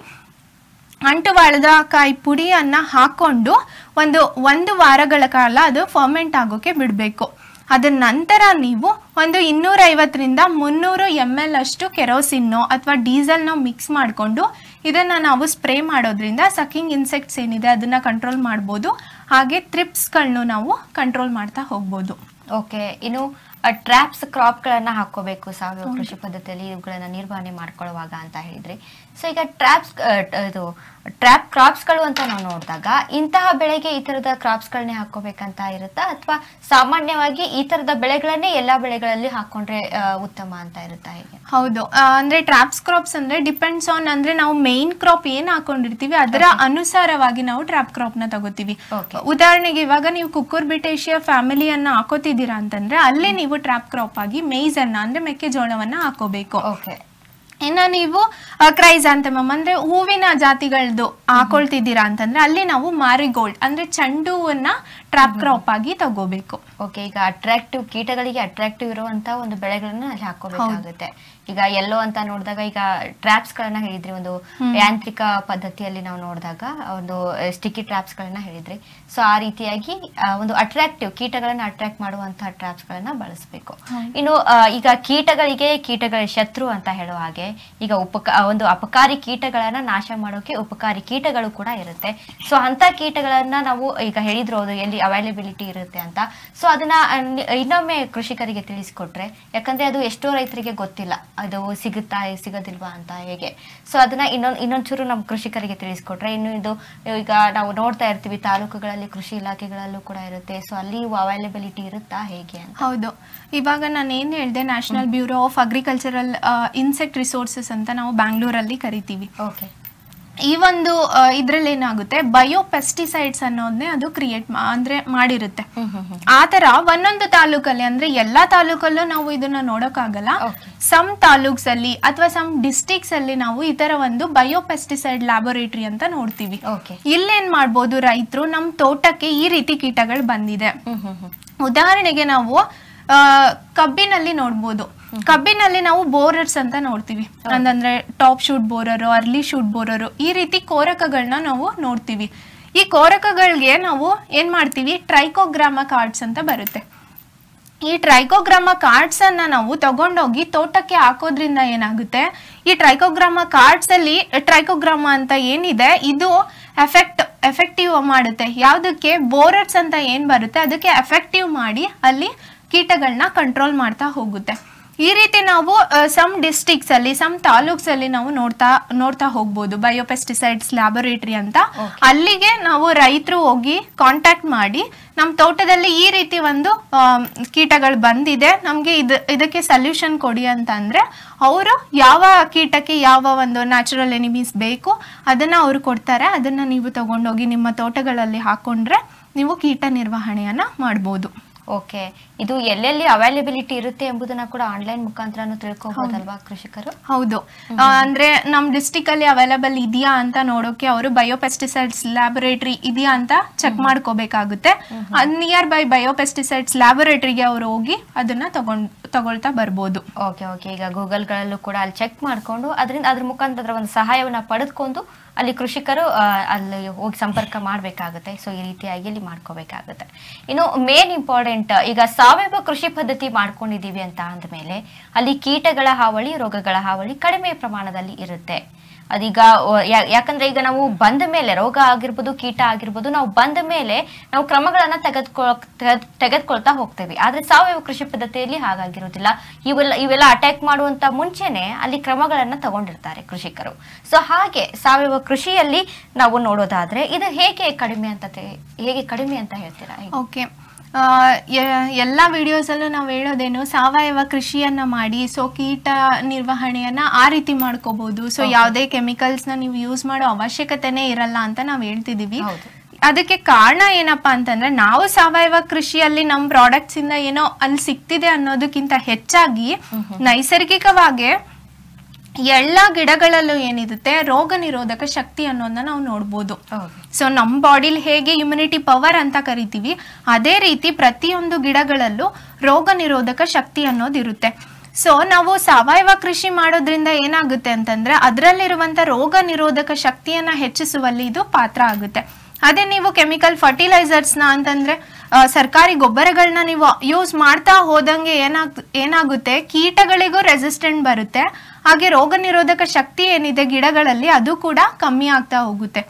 ಅಂಟುವಾಳದ ಕಾಯಿ ಪುಡಿಯನ್ನ ಹಾಕೊಂಡು ಒಂದು ಒಂದು ವಾರಗಳ ಕಾಲ ಅದು ಫರ್ಮೆಂಟ್ ಆಗೋಕೆ ಬಿಡಬೇಕು ಅದ ನಂತರ ನೀವು ಒಂದು ಇನ್ನೂರೈವತ್ತರಿಂದ ಮುನ್ನೂರು ಎಮ್ ಎಲ್ ಅಷ್ಟು ಕೆರೋಸಿನ್ನೋ ಅಥವಾ ಡೀಸೆಲ್ನೋ ಮಿಕ್ಸ್ ಮಾಡಿಕೊಂಡು ಇದನ್ನು ನಾವು ಸ್ಪ್ರೇ ಮಾಡೋದ್ರಿಂದ ಸಕಿಂಗ್ ಇನ್ಸೆಕ್ಟ್ಸ್ ಏನಿದೆ ಅದನ್ನು ಕಂಟ್ರೋಲ್ ಮಾಡ್ಬೋದು ಹಾಗೆ ತ್ರಿಪ್ಸ್ಗಳನ್ನೂ ನಾವು ಕಂಟ್ರೋಲ್ ಮಾಡ್ತಾ ಹೋಗ್ಬೋದು ಓಕೆ ಇನ್ನು ಟ್ರ್ಯಾಪ್ಸ್ ಕ್ರಾಪ್ಗಳನ್ನ ಹಾಕೋಬೇಕು ಸಾವಯವ ಕೃಷಿ ಪದ್ಧತಿಯಲ್ಲಿ ಇವುಗಳನ್ನ ನಿರ್ವಹಣೆ ಮಾಡ್ಕೊಳ್ಳುವಾಗ ಅಂತ ಹೇಳಿದ್ರಿ ಸೊ ಈಗ ಟ್ರ್ಯಾಪ್ಸ್ ಇದು ಟ್ರ್ಯಾಪ್ ಕ್ರಾಪ್ಸ್ಗಳು ಅಂತ ನಾವು ನೋಡಿದಾಗ ಇಂತಹ ಬೆಳೆಗೆ ಈ ತರದ ಕ್ರಾಪ್ಸ್ಗಳನ್ನೇ ಹಾಕೋಬೇಕಂತ ಇರುತ್ತಾ ಅಥವಾ ಸಾಮಾನ್ಯವಾಗಿ ಈ ತರದ ಬೆಳೆಗಳನ್ನೇ ಎಲ್ಲಾ ಬೆಳೆಗಳಲ್ಲಿ ಹಾಕೊಂಡ್ರೆ ಆ, ಉತ್ತಮ ಅಂತ ಇರುತ್ತಾ ಹೇಗೆ ಹೌದು ಆ, ಅಂದ್ರೆ ಟ್ರಾಪ್ಸ್ ಕ್ರಾಪ್ಸ್ ಅಂದ್ರೆ ಡಿಪೆಂಡ್ಸ್ ಆನ್ ಅಂದ್ರೆ ನಾವು ಮೇನ್ ಕ್ರಾಪ್ ಏನ್ ಹಾಕೊಂಡಿರ್ತೀವಿ ಅದರ ಅನುಸಾರವಾಗಿ ನಾವು ಟ್ರಾಪ್ ಕ್ರಾಪ್ ನ ತಗೋತೀವಿ Okay. ಉದಾಹರಣೆಗೆ ಇವಾಗ ನೀವು ಕುಕ್ಕುರ್ಬಿಟೇಶಿಯ ಫ್ಯಾಮಿಲಿಯನ್ನ ಹಾಕೋತಿದ್ದೀರಾ ಅಂತಂದ್ರೆ ಅಲ್ಲಿ ನೀವು ಟ್ರಾಪ್ ಕ್ರಾಪ್ ಆಗಿ ಮೇಯ್ಸ್ ಅನ್ನ ಅಂದ್ರೆ ಮೆಕ್ಕೆಜೋಳವನ್ನ ಹಾಕೋಬೇಕು ಓಕೆ ಇನ್ನ ನೀವು ಕ್ರೈಸಾಂಥಮಮ್ ಅಂದ್ರೆ ಹೂವಿನ ಜಾತಿಗಳದ್ದು ಹಾಕೊಳ್ತಿದ್ದೀರಾ ಅಂತಂದ್ರೆ ಅಲ್ಲಿ ನಾವು ಮಾರಿಗೋಲ್ಡ್ ಅಂದ್ರೆ ಚೆಂಡು ಹೂವನ್ನ ಟ್ರಾಪ್ ಕ್ರಾಪ್ ಆಗಿ ತಗೋಬೇಕು ಓಕೆ ಈಗ ಅಟ್ರಾಕ್ಟಿವ್ ಕೀಟಗಳಿಗೆ ಅಟ್ರಾಕ್ಟಿವ್ ಇರುವಂತ ಒಂದು ಬೆಳೆಗಳನ್ನ ಅಲ್ಲಿ ಹಾಕೋಬೇಕಾಗುತ್ತೆ ಈಗ ಎಲ್ಲೋ ಅಂತ ನೋಡಿದಾಗ ಈಗ ಟ್ರಾಪ್ಸ್ ಗಳನ್ನ ಹೇಳಿದ್ರಿ ಒಂದು ಯಾಂತ್ರಿಕ ಪದ್ಧತಿಯಲ್ಲಿ ನಾವು ನೋಡಿದಾಗ ಒಂದು ಸ್ಟಿಕ್ಕಿ ಟ್ರಾಪ್ಸ್ ಗಳನ್ನ ಹೇಳಿದ್ರಿ ಸೊ ಆ ರೀತಿಯಾಗಿ ಆ, ಒಂದು ಅಟ್ರಾಕ್ಟಿವ್ ಕೀಟಗಳನ್ನ ಅಟ್ರಾಕ್ಟ್ ಮಾಡುವಂತಹ ಟ್ರಾಪ್ಸ್ ಗಳನ್ನ ಬಳಸಬೇಕು ಇನ್ನು ಆ, ಈಗ ಕೀಟಗಳಿಗೆ ಕೀಟಗಳ ಶತ್ರು ಅಂತ ಹೇಳೋ ಹಾಗೆ ಈಗ ಉಪಕ ಒಂದು ಅಪಕಾರಿ ಕೀಟಗಳನ್ನ ನಾಶ ಮಾಡೋಕೆ ಉಪಕಾರಿ ಕೀಟಗಳು ಕೂಡ ಇರುತ್ತೆ ಸೊ ಅಂತ ಕೀಟಗಳನ್ನ ನಾವು ಈಗ ಹೇಳಿದ್ರು ಅದು ಎಲ್ಲಿ ಅವೈಲಬಿಲಿಟಿ ಇರುತ್ತೆ ಅಂತ ಸೊ ಅದನ್ನ ಅಹ್, ಇನ್ನೊಮ್ಮೆ ಕೃಷಿಕರಿಗೆ ತಿಳಿಸ್ಕೊಟ್ರೆ ಯಾಕಂದ್ರೆ ಅದು ಎಷ್ಟೋ ರೈತರಿಗೆ ಗೊತ್ತಿಲ್ಲ ಅದು ಸಿಗುತ್ತಾ ಸಿಗೋದಿಲ್ವಾ ಅಂತ ಹೇಗೆ ಸೊ ಅದನ್ನ ಇನ್ನೊಂದ್ ಇನ್ನೊಂಚೂರು ನಮ್ಮ ಕೃಷಿಕರಿಗೆ ತಿಳಿಸ್ಕೊಟ್ರೆ ಇನ್ನು ಇದು ಈಗ ನಾವು ನೋಡ್ತಾ ಇರ್ತೀವಿ ತಾಲೂಕುಗಳಲ್ಲಿ ಕೃಷಿ ಇಲಾಖೆಗಳಲ್ಲೂ ಕೂಡ ಇರುತ್ತೆ ಸೊ ಅಲ್ಲಿ ಅವೈಲಬಿಲಿಟಿ ಇರುತ್ತಾ ಹೇಗೆ ಅಂತ ಹೌದು ಇವಾಗ ನಾನು ಏನು ಹೇಳಿದೆ national bureau of agricultural insect resources ಅಂತ ನಾವು ಬ್ಯಾಂಗ್ಳೂರಲ್ಲಿ ಕರಿತೀವಿ ಓಕೆ ಈ ಒಂದು ಇದ್ರಲ್ಲಿ ಏನಾಗುತ್ತೆ ಬಯೋ ಪೆಸ್ಟಿಸೈಡ್ಸ್ ಅನ್ನೋದನ್ನೇ ಅದು ಕ್ರಿಯೇಟ್ ಅಂದ್ರೆ ಮಾಡಿರುತ್ತೆ ಆ ತರ ಒಂದೊಂದು ತಾಲೂಕಲ್ಲಿ ಅಂದ್ರೆ ಎಲ್ಲಾ ತಾಲೂಕಲ್ಲೂ ನಾವು ಇದನ್ನ ನೋಡೋಕ್ಕಾಗಲ್ಲ Okay. ಸಮ್ ತಾಲೂಕ್ಸ್ ಅಲ್ಲಿ ಅಥವಾ ಸಮ್ ಡಿಸ್ಟಿಕ್ಸ್ ಅಲ್ಲಿ ನಾವು ಈ ತರ ಒಂದು ಬಯೋ ಪೆಸ್ಟಿಸೈಡ್ ಲ್ಯಾಬೋರೇಟರಿ ಅಂತ ನೋಡ್ತೀವಿ ಓಕೆ ಇಲ್ಲೇನ್ ಮಾಡ್ಬೋದು ರೈತರು ನಮ್ ತೋಟಕ್ಕೆ ಈ ರೀತಿ ಕೀಟಗಳು ಬಂದಿದೆ ಹ್ಮ್ ಹ್ಮ್ ಹ್ಮ್ ಉದಾಹರಣೆಗೆ ನಾವು ಆ, ಕಬ್ಬಿನಲ್ಲಿ ನೋಡ್ಬೋದು ಕಬ್ಬಿನಲ್ಲಿ ನಾವು ಬೋರರ್ಸ್ ಅಂತ ನೋಡ್ತೀವಿ ಅಂತಂದ್ರೆ top shoot borer early shoot borer ಈ ರೀತಿ ಕೋರಕಗಳನ್ನ ನಾವು ನೋಡ್ತೀವಿ ಈ ಕೋರಕಗಳಿಗೆ ನಾವು ಏನ್ ಮಾಡ್ತೀವಿ ಟ್ರೈಕೋಗ್ರಾಮ ಕಾರ್ಡ್ಸ್ ಅಂತ ಬರುತ್ತೆ ಈ ಟ್ರೈಕೋಗ್ರಾಮ ಕಾರ್ಡ್ಸ್ ಅನ್ನ ನಾವು ತಗೊಂಡೋಗಿ ತೋಟಕ್ಕೆ ಹಾಕೋದ್ರಿಂದ ಏನಾಗುತ್ತೆ ಈ ಟ್ರೈಕೋಗ್ರಾಮ ಕಾರ್ಡ್ಸ್ ಅಲ್ಲಿ ಟ್ರೈಕೋಗ್ರಾಮ ಅಂತ ಏನಿದೆ ಇದು ಎಫೆಕ್ಟ್ ಎಫೆಕ್ಟಿವ್ ಮಾಡುತ್ತೆ ಯಾವುದಕ್ಕೆ ಬೋರಟ್ಸ್ ಅಂತ ಏನ್ ಬರುತ್ತೆ ಅದಕ್ಕೆ ಎಫೆಕ್ಟಿವ್ ಮಾಡಿ ಅಲ್ಲಿ ಕೀಟಗಳನ್ನ ಕಂಟ್ರೋಲ್ ಮಾಡ್ತಾ ಹೋಗುತ್ತೆ ಈ ರೀತಿ ನಾವು ಸಮ್ ಡಿಸ್ಟ್ರಿಕ್ಸ್ ಅಲ್ಲಿ ಸಮ್ ತಾಲೂಕ್ಸ್ ಅಲ್ಲಿ ನಾವು ನೋಡ್ತಾ ನೋಡ್ತಾ ಹೋಗ್ಬೋದು ಬಯೋಪೆಸ್ಟಿಸೈಡ್ಸ್ ಲ್ಯಾಬೊರೇಟರಿ ಅಂತ ಅಲ್ಲಿಗೆ ನಾವು ರೈತರು ಹೋಗಿ ಕಾಂಟ್ಯಾಕ್ಟ್ ಮಾಡಿ ನಮ್ಮ ತೋಟದಲ್ಲಿ ಈ ರೀತಿ ಒಂದು ಆಮ್, ಕೀಟಗಳು ಬಂದಿದೆ ನಮಗೆ ಇದು ಇದಕ್ಕೆ ಸೊಲ್ಯೂಷನ್ ಕೊಡಿ ಅಂತ ಅಂದ್ರೆ ಅವರು ಯಾವ ಕೀಟಕ್ಕೆ ಯಾವ ಒಂದು ನ್ಯಾಚುರಲ್ ಎನಿಮೀಸ್ ಬೇಕು ಅದನ್ನ ಅವರು ಕೊಡ್ತಾರೆ ಅದನ್ನ ನೀವು ತಗೊಂಡೋಗಿ ನಿಮ್ಮ ತೋಟಗಳಲ್ಲಿ ಹಾಕೊಂಡ್ರೆ ನೀವು ಕೀಟ ನಿರ್ವಹಣೆಯನ್ನ ಮಾಡ್ಬೋದು ಓಕೆ ಇದು ಎಲ್ಲೆಲ್ಲಿ ಅವೈಲಬಿಲಿಟಿ ಇರುತ್ತೆ ಎಂಬುದನ್ನ ಕೂಡ ಆನ್ಲೈನ್ ಮುಖಾಂತರನು ತಿಳ್ಕೊಬಹುದಲ್ವಾ ಕೃಷಿಕರು ಹೌದು ಆ, ಅಂದ್ರೆ ನಮ್ ಡಿಸ್ಟಿಕ್ ಅಲ್ಲಿ ಅವೈಲಬಲ್ ಇದೆಯಾ ಅಂತ ನೋಡೋಕೆ ಅವರು ಬಯೋಪೆಸ್ಟಿಸೈಡ್ಸ್ ಲ್ಯಾಬೊರೇಟರಿ ಇದೆಯಾ ಅಂತ ಚೆಕ್ ಮಾಡ್ಕೋಬೇಕಾಗುತ್ತೆ ನಿಯರ್ ಬೈ ಬಯೋಪೆಸ್ಟಿಸೈಡ್ಸ್ ಲ್ಯಾಬೊರೇಟರಿಗೆ ಅವರು ಹೋಗಿ ಅದನ್ನ ತಗೊಂಡ್ ತಗೊಳ್ತಾ ಬರ್ಬೋದು ಓಕೆ ಓಕೆ ಈಗ ಗೂಗಲ್ಗಳಲ್ಲೂ ಕೂಡ ಅಲ್ಲಿ ಚೆಕ್ ಮಾಡಿಕೊಂಡು ಅದರಿಂದ ಅದ್ರ ಮುಖಾಂತರ ಅದರ ಒಂದು ಸಹಾಯವನ್ನು ಪಡೆದುಕೊಂಡು ಅಲ್ಲಿ ಕೃಷಿಕರು ಆ, ಅಲ್ಲಿ ಹೋಗಿ ಸಂಪರ್ಕ ಮಾಡಬೇಕಾಗುತ್ತೆ ಸೊ ಈ ರೀತಿಯಾಗಿ ಇಲ್ಲಿ ಮಾಡ್ಕೋಬೇಕಾಗುತ್ತೆ ಇನ್ನು ಮೇನ್ ಇಂಪಾರ್ಟೆಂಟ್ ಈಗ ಸಾವಯವ ಕೃಷಿ ಪದ್ಧತಿ ಮಾಡ್ಕೊಂಡಿದೀವಿ ಅಂತ ಅಂದಮೇಲೆ ಅಲ್ಲಿ ಕೀಟಗಳ ಹಾವಳಿ ರೋಗಗಳ ಹಾವಳಿ ಕಡಿಮೆ ಪ್ರಮಾಣದಲ್ಲಿ ಇರುತ್ತೆ ಅದೀಗ ಆ, ಯಾ- ಯಾಕಂದ್ರೆ ಈಗ ನಾವು ಬಂದ ಮೇಲೆ ರೋಗ ಆಗಿರ್ಬೋದು ಕೀಟ ಆಗಿರ್ಬೋದು ನಾವು ಬಂದ ಮೇಲೆ ನಾವು ಕ್ರಮಗಳನ್ನ ತೆಗೆದುಕೊ ತೆಗೆದ್- ತೆಗೆದುಕೊಳ್ತಾ ಹೋಗ್ತೇವೆ ಆದ್ರೆ ಸಾವಯವ ಕೃಷಿ ಪದ್ಧತಿಯಲ್ಲಿ ಹಾಗಾಗಿರೋದಿಲ್ಲ ಇವೆಲ್ಲ ಇವೆಲ್ಲ ಅಟ್ಯಾಕ್ ಮಾಡುವಂತ ಮುಂಚೆನೆ ಅಲ್ಲಿ ಕ್ರಮಗಳನ್ನ ತಗೊಂಡಿರ್ತಾರೆ ಕೃಷಿಕರು ಸೊ ಹಾಗೆ ಸಾವಯವ ಕೃಷಿಯಲ್ಲಿ ನಾವು ನೋಡೋದಾದ್ರೆ ಇದು ಹೇಗೆ ಕಡಿಮೆ ಅಂತ ತೆ- ಹೇಗೆ ಕಡಿಮೆ ಅಂತ ಹೇಳ್ತೀರಾ ಹೇಗೆ? ಓಕೆ ಎಲ್ಲ ವಿಡಿಯೋಸಲ್ಲೂ ನಾವು ಹೇಳೋದೇನು ಸಾವಯವ ಕೃಷಿಯನ್ನ ಮಾಡಿ ಸೊ ಕೀಟ ನಿರ್ವಹಣೆಯನ್ನ ಆ ರೀತಿ ಮಾಡ್ಕೋಬಹುದು ಸೊ ಯಾವುದೇ ಕೆಮಿಕಲ್ಸ್ನ ನೀವು ಯೂಸ್ ಮಾಡೋ ಅವಶ್ಯಕತೆನೇ ಇರಲ್ಲ ಅಂತ ನಾವು ಹೇಳ್ತಿದೀವಿ ಹೌದು. ಅದಕ್ಕೆ ಕಾರಣ ಏನಪ್ಪಾ ಅಂತಂದ್ರೆ ನಾವು ಸಾವಯವ ಕೃಷಿಯಲ್ಲಿ ನಮ್ಮ ಪ್ರಾಡಕ್ಟ್ಸ್ ಇಂದ ಏನೋ ಅಲ್ಲಿ ಸಿಗ್ತಿದೆ ಅನ್ನೋದಕ್ಕಿಂತ ಹೆಚ್ಚಾಗಿ ನೈಸರ್ಗಿಕವಾಗಿ ಎಲ್ಲ ಗಿಡಗಳಲ್ಲೂ ಏನಿರುತ್ತೆ ರೋಗ ನಿರೋಧಕ ಶಕ್ತಿ ಅನ್ನೋದನ್ನ ನಾವು ನೋಡ್ಬೋದು ಹೌದು. ಸೊ ನಮ್ಮ ಬಾಡಿಲಿ ಹೇಗೆ ಇಮ್ಯುನಿಟಿ ಪವರ್ ಅಂತ ಕರಿತೀವಿ ಅದೇ ರೀತಿ ಪ್ರತಿಯೊಂದು ಗಿಡಗಳಲ್ಲೂ ರೋಗ ನಿರೋಧಕ ಶಕ್ತಿ ಅನ್ನೋದಿರುತ್ತೆ ಸೊ ನಾವು ಸಾವಯವ ಕೃಷಿ ಮಾಡೋದ್ರಿಂದ ಏನಾಗುತ್ತೆ ಅಂತಂದ್ರೆ ಅದರಲ್ಲಿರುವಂತ ರೋಗ ನಿರೋಧಕ ಶಕ್ತಿಯನ್ನ ಹೆಚ್ಚಿಸುವಲ್ಲಿ ಇದು ಪಾತ್ರ ಆಗುತ್ತೆ ಅದೇ ನೀವು ಕೆಮಿಕಲ್ ಫರ್ಟಿಲೈಸರ್ಸ್ನ ಅಂತಂದ್ರೆ ಆ, ಸರ್ಕಾರಿ ಗೊಬ್ಬರಗಳನ್ನ ನೀವು ಯೂಸ್ ಮಾಡ್ತಾ ಹೋದಂಗೆ ಏನಾಗ್ ಏನಾಗುತ್ತೆ ಕೀಟಗಳಿಗೂ ರೆಸಿಸ್ಟೆಂಟ್ ಬರುತ್ತೆ ಹಾಗೆ ರೋಗ ನಿರೋಧಕ ಶಕ್ತಿ ಏನಿದೆ ಗಿಡಗಳಲ್ಲಿ ಅದು ಕೂಡ ಕಮ್ಮಿ ಆಗ್ತಾ ಹೋಗುತ್ತೆ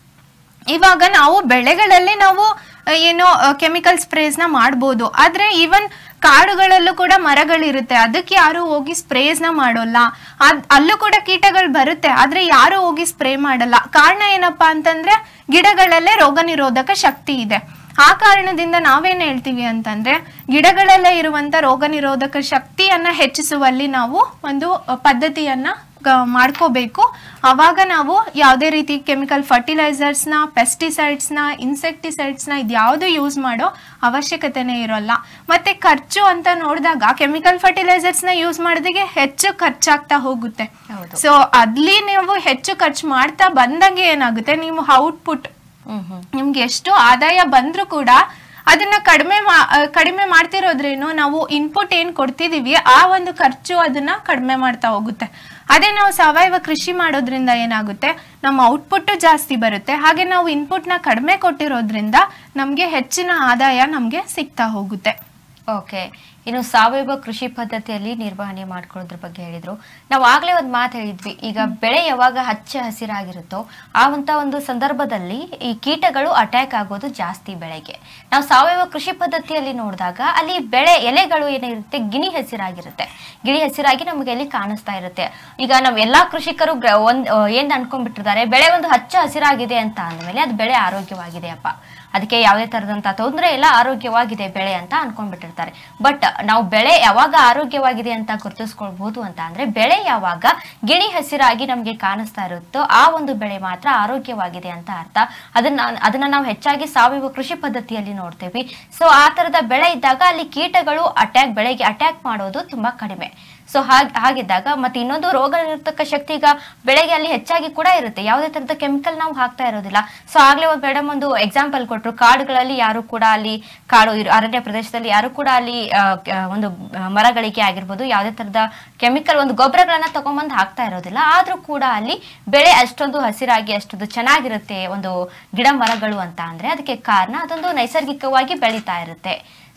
ಇವಾಗ ನಾವು ಬೆಳೆಗಳಲ್ಲಿ ನಾವು ಆ, ಏನೋ ಕೆಮಿಕಲ್ ಸ್ಪ್ರೇಸ್ನ ಮಾಡ್ಬೋದು ಆದ್ರೆ ಈವನ್ ಕಾಡುಗಳಲ್ಲೂ ಕೂಡ ಮರಗಳಿರುತ್ತೆ ಅದಕ್ಕೆ ಯಾರು ಹೋಗಿ ಸ್ಪ್ರೇಸ್ನ ಮಾಡೋಲ್ಲ ಅದ್ ಅಲ್ಲೂ ಕೂಡ ಕೀಟಗಳು ಬರುತ್ತೆ ಆದ್ರೆ ಯಾರು ಹೋಗಿ ಸ್ಪ್ರೇ ಮಾಡಲ್ಲ ಕಾರಣ ಏನಪ್ಪಾ ಅಂತಂದ್ರೆ ಗಿಡಗಳಲ್ಲೇ ರೋಗ ನಿರೋಧಕ ಶಕ್ತಿ ಇದೆ ಆ ಕಾರಣದಿಂದ ನಾವೇನ್ ಹೇಳ್ತೀವಿ ಅಂತಂದ್ರೆ ಗಿಡಗಳಲ್ಲೇ ಇರುವಂತ ರೋಗ ನಿರೋಧಕ ಶಕ್ತಿಯನ್ನ ಹೆಚ್ಚಿಸುವಲ್ಲಿ ನಾವು ಒಂದು ಅ, ಪದ್ಧತಿಯನ್ನ ಗ- ಮಾಡ್ಕೋಬೇಕು ಅವಾಗ ನಾವು ಯಾವುದೇ ರೀತಿ ಕೆಮಿಕಲ್ ಫರ್ಟಿಲೈಸರ್ಸ್ನ ಪೆಸ್ಟಿಸೈಡ್ಸ್ನ ಇನ್ಸೆಕ್ಟಿಸೈಡ್ಸ್ನ ಇದ್ಯಾವುದು ಯೂಸ್ ಮಾಡೋ ಅವಶ್ಯಕತೆನೇ ಇರೋಲ್ಲ ಮತ್ತೆ ಖರ್ಚು ಅಂತ ನೋಡಿದಾಗ ಕೆಮಿಕಲ್ ಫರ್ಟಿಲೈಸರ್ಸ್ನ ಯೂಸ್ ಮಾಡೋದಕ್ಕೆ ಹೆಚ್ಚು ಖರ್ಚಾಗ್ತಾ ಹೋಗುತ್ತೆ ಹೌದು. ಸೊ ಅಲ್ಲಿ ನೀವು ಹೆಚ್ಚು ಖರ್ಚು ಮಾಡ್ತಾ ಬಂದಂಗೆ ಏನಾಗುತ್ತೆ ನೀವು ಔಟ್ಪುಟ್ ಹ್ಮ್ ಹ್ಮ್ ನಿಮ್ಗೆ ಎಷ್ಟು ಆದಾಯ ಬಂದ್ರೂ ಕೂಡ ಅದನ್ನ ಕಡಿಮೆ ಮಾ- ಆ, ಕಡಿಮೆ ಮಾಡ್ತಿರೋದ್ರೇನು ನಾವು ಇನ್ಪುಟ್ ಏನ್ ಕೊಡ್ತಿದೀವಿ ಆ ಒಂದು ಖರ್ಚು ಅದನ್ನ ಕಡಿಮೆ ಮಾಡ್ತಾ ಹೋಗುತ್ತೆ ಅದೇ ನಾವು ಸಾವಯವ ಕೃಷಿ ಮಾಡೋದ್ರಿಂದ ಏನಾಗುತ್ತೆ ನಮ್ಮ ಔಟ್ಪುಟ್ ಜಾಸ್ತಿ ಬರುತ್ತೆ ಹಾಗೆ ನಾವು ಇನ್ಪುಟ್ನ ಕಡಿಮೆ ಕೊಟ್ಟಿರೋದ್ರಿಂದ ನಮ್ಗೆ ಹೆಚ್ಚಿನ ಆದಾಯ ನಮ್ಗೆ ಸಿಗ್ತಾ ಹೋಗುತ್ತೆ ಓಕೆ ಇನ್ನು ಸಾವಯವ ಕೃಷಿ ಪದ್ಧತಿಯಲ್ಲಿ ನಿರ್ವಹಣೆ ಮಾಡ್ಕೊಳ್ಳೋದ್ರ ಬಗ್ಗೆ ಹೇಳಿದ್ರು ನಾವು ಆಗ್ಲೇ ಒಂದು ಮಾತು ಹೇಳಿದ್ವಿ ಈಗ ಬೆಳೆ ಯಾವಾಗ ಹಚ್ಚ ಹಸಿರಾಗಿರುತ್ತೋ ಆ ಅಂತ ಒಂದು ಸಂದರ್ಭದಲ್ಲಿ ಈ ಕೀಟಗಳು ಅಟ್ಯಾಕ್ ಆಗೋದು ಜಾಸ್ತಿ ಬೆಳೆಗೆ ನಾವು ಸಾವಯವ ಕೃಷಿ ಪದ್ಧತಿಯಲ್ಲಿ ನೋಡಿದಾಗ ಅಲ್ಲಿ ಬೆಳೆ ಎಲೆಗಳು ಏನಿರುತ್ತೆ ಗಿಣಿ ಹಸಿರಾಗಿರುತ್ತೆ ಗಿಣಿ ಹಸಿರಾಗಿ ನಮಗೆ ಅಲ್ಲಿ ಕಾಣಿಸ್ತಾ ಇರುತ್ತೆ ಈಗ ನಾವು ಎಲ್ಲಾ ಕೃಷಿಕರು ಗ್ರ- ಒಂದ್ ಆ, ಏನ್ ಅನ್ಕೊಂಡ್ಬಿಟ್ಟಿರ್ತಾರೆ ಬೆಳೆ ಒಂದು ಹಚ್ಚ ಹಸಿರಾಗಿದೆ ಅಂತ ಅಂದಮೇಲೆ ಅದು ಬೆಳೆ ಆರೋಗ್ಯವಾಗಿದೆ ಅಪ್ಪ ಅದಕ್ಕೆ ಯಾವುದೇ ತರದಂತ ತೊಂದರೆ ಇಲ್ಲ ಆರೋಗ್ಯವಾಗಿದೆ ಬೆಳೆ ಅಂತ ಅನ್ಕೊಂಡ್ಬಿಟ್ಟಿರ್ತಾರೆ ಬಟ್ ನಾವು ಬೆಳೆ ಯಾವಾಗ ಆರೋಗ್ಯವಾಗಿದೆ ಅಂತ ಗುರುತಿಸ್ಕೊಳ್ಬಹುದು ಅಂತ ಅಂದ್ರೆ ಬೆಳೆ ಯಾವಾಗ ಗಿಣಿ ಹಸಿರಾಗಿ ನಮ್ಗೆ ಕಾಣಿಸ್ತಾ ಇರುತ್ತೋ ಆ ಒಂದು ಬೆಳೆ ಮಾತ್ರ ಆರೋಗ್ಯವಾಗಿದೆ ಅಂತ ಅರ್ಥ ಅದನ್ನ ಅದನ್ನ ನಾವು ಹೆಚ್ಚಾಗಿ ಸಾವಯವ ಕೃಷಿ ಪದ್ಧತಿಯಲ್ಲಿ ನೋಡ್ತೇವೆ ಸೊ ಆ ತರದ ಬೆಳೆ ಇದ್ದಾಗ ಅಲ್ಲಿ ಕೀಟಗಳು ಅಟ್ಯಾಕ್ ಬೆಳೆಗೆ ಅಟ್ಯಾಕ್ ಮಾಡೋದು ತುಂಬಾ ಕಡಿಮೆ ಸೊ ಹಾಗೆ ಹಾಗಿದ್ದಾಗ ಮತ್ತೆ ಇನ್ನೊಂದು ರೋಗ ನಿರೋಧಕ ಶಕ್ತಿ ಈಗ ಬೆಳೆಗೆ ಅಲ್ಲಿ ಹೆಚ್ಚಾಗಿ ಕೂಡ ಇರುತ್ತೆ ಯಾವುದೇ ತರದ ಕೆಮಿಕಲ್ ನಾವು ಹಾಕ್ತಾ ಇರೋದಿಲ್ಲ ಸೊ ಆಗ್ಲೇ ಒಂದು ಮೇಡಮ್ ಒಂದು ಎಕ್ಸಾಂಪಲ್ ಕೊಟ್ಟರು ಕಾಡುಗಳಲ್ಲಿ ಯಾರು ಕೂಡ ಅಲ್ಲಿ ಕಾಡು ಇರು- ಅರಣ್ಯ ಪ್ರದೇಶದಲ್ಲಿ ಯಾರು ಕೂಡ ಅಲ್ಲಿ ಆ, ಕ- ಒಂದು ಆ, ಮರಗಳಿಗೆ ಆಗಿರ್ಬೋದು ಯಾವುದೇ ತರದ ಕೆಮಿಕಲ್ ಒಂದು ಗೊಬ್ಬರಗಳನ್ನ ತಗೊಂಬಂದು ಹಾಕ್ತಾ ಇರೋದಿಲ್ಲ ಆದ್ರೂ ಕೂಡ ಅಲ್ಲಿ ಬೆಳೆ ಅಷ್ಟೊಂದು ಹಸಿರಾಗಿ ಅಷ್ಟೊಂದು ಚೆನ್ನಾಗಿರುತ್ತೆ ಒಂದು ಗಿಡ ಮರಗಳು ಅಂತ ಅಂದ್ರೆ ಅದಕ್ಕೆ ಕಾರಣ ಅದೊಂದು ನೈಸರ್ಗಿಕವಾಗಿ ಬೆಳೀತಾ ಇರುತ್ತೆ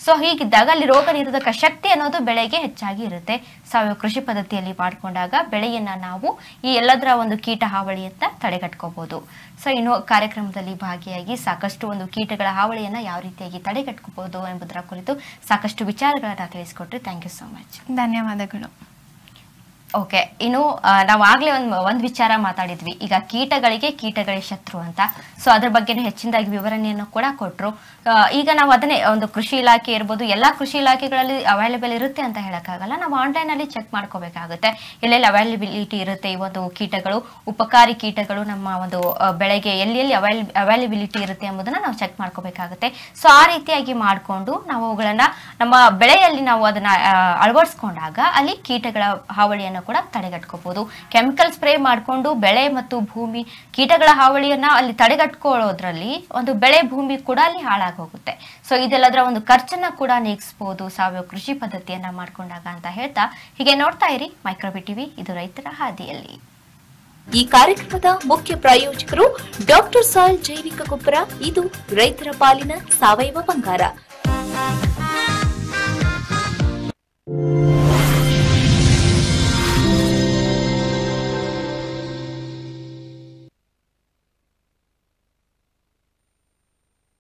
ಸೊ ಹೀಗಿದ್ದಾಗ ಅಲ್ಲಿ ರೋಗ ನಿರೋಧಕ ಶಕ್ತಿ ಅನ್ನೋದು ಬೆಳೆಗೆ ಹೆಚ್ಚಾಗಿ ಇರುತ್ತೆ ಸಾವಯವ ಕೃಷಿ ಪದ್ಧತಿಯಲ್ಲಿ ಮಾಡಿಕೊಂಡಾಗ ಬೆಳೆಯನ್ನ ನಾವು ಈ ಎಲ್ಲದರ ಒಂದು ಕೀಟ ಹಾವಳಿಯನ್ನ ತಡೆಗಟ್ಕೋಬಹುದು ಸೊ ಇನ್ನು ಕಾರ್ಯಕ್ರಮದಲ್ಲಿ ಭಾಗಿಯಾಗಿ ಸಾಕಷ್ಟು ಒಂದು ಕೀಟಗಳ ಹಾವಳಿಯನ್ನ ಯಾವ ರೀತಿಯಾಗಿ ತಡೆಗಟ್ಕೋಬಹುದು ಎಂಬುದರ ಕುರಿತು ಸಾಕಷ್ಟು ವಿಚಾರಗಳನ್ನ ತಿಳಿಸ್ಕೊಟ್ರಿ ಥ್ಯಾಂಕ್ ಯು ಸೋ ಮಚ್ ಧನ್ಯವಾದಗಳು ಓಕೆ ಇನ್ನು ಆ, ನಾವು ಆಗ್ಲೇ ಒಂದು ಒಂದು ವಿಚಾರ ಮಾತಾಡಿದ್ವಿ ಈಗ ಕೀಟಗಳಿಗೆ ಕೀಟಗಳೇ ಶತ್ರು ಅಂತ ಸೊ ಅದ್ರ ಬಗ್ಗೆನೂ ಹೆಚ್ಚಿನದಾಗಿ ವಿವರಣೆಯನ್ನು ಕೂಡ ಕೊಟ್ಟರು ಈಗ ನಾವು ಅದನ್ನೇ ಒಂದು ಕೃಷಿ ಇಲಾಖೆ ಇರ್ಬೋದು ಎಲ್ಲ ಕೃಷಿ ಇಲಾಖೆಗಳಲ್ಲಿ ಅವೈಲೇಬಲ್ ಇರುತ್ತೆ ಅಂತ ಹೇಳಕ್ಕಾಗಲ್ಲ ನಾವು ಆನ್ಲೈನಲ್ಲಿ ಚೆಕ್ ಮಾಡ್ಕೋಬೇಕಾಗುತ್ತೆ ಎಲ್ಲೆಲ್ಲಿ ಅವೈಲಬಿಲಿಟಿ ಇರುತ್ತೆ ಈ ಒಂದು ಕೀಟಗಳು ಉಪಕಾರಿ ಕೀಟಗಳು ನಮ್ಮ ಒಂದು ಆ, ಬೆಳೆಗೆ ಎಲ್ಲೆಲ್ಲಿ ಅವೈಲ್ ಅವೈಲಬಿಲಿಟಿ ಇರುತ್ತೆ ಎಂಬುದನ್ನ ನಾವು ಚೆಕ್ ಮಾಡ್ಕೋಬೇಕಾಗುತ್ತೆ ಸೊ ಆ ರೀತಿಯಾಗಿ ಮಾಡಿಕೊಂಡು ನಾವು ಅವುಗಳನ್ನ ನಮ್ಮ ಬೆಳೆಯಲ್ಲಿ ನಾವು ಅದನ್ನ ಆ, ಅಳವಡಿಸ್ಕೊಂಡಾಗ ಅಲ್ಲಿ ಕೀಟಗಳ ಹಾವಳಿಯನ್ನು ಕೂಡ ತಡೆಗಟ್ಕೋಬಹುದು ಕೆಮಿಕಲ್ ಸ್ಪ್ರೇ ಮಾಡಿಕೊಂಡು ಬೆಳೆ ಮತ್ತು ಭೂಮಿ ಕೀಟಗಳ ಹಾವಳಿಯನ್ನ ಅಲ್ಲಿ ತಡೆಗಟ್ಕೊಳ್ಳೋದ್ರಲ್ಲಿ ಒಂದು ಬೆಳೆ ಭೂಮಿ ಕೂಡ ಅಲ್ಲಿ ಹಾಳಾಗೋಗುತ್ತೆ ಸೊ ಇದೆಲ್ಲದರ ಒಂದು ಖರ್ಚನ್ನ ಕೂಡ ನೀಗಿಸ್ಬೋದು ಸಾವಯವ ಕೃಷಿ ಪದ್ಧತಿಯನ್ನ ಮಾಡ್ಕೊಂಡಾಗ ಅಂತ ಹೇಳ್ತಾ ಹೀಗೆ ನೋಡ್ತಾ ಇರಿ ಮೈಕ್ರೋಬಿ ಟಿವಿ ಇದು ರೈತರ ಹಾದಿಯಲ್ಲಿ ಈ ಕಾರ್ಯಕ್ರಮದ ಮುಖ್ಯ ಪ್ರಾಯೋಜಕರು ಡಾಕ್ಟರ್ ಸಾಯಿಲ್ ಜೈವಿಕ ಗೊಬ್ಬರ ಇದು ರೈತರ ಪಾಲಿನ ಸಾವಯವ ಬಂಗಾರ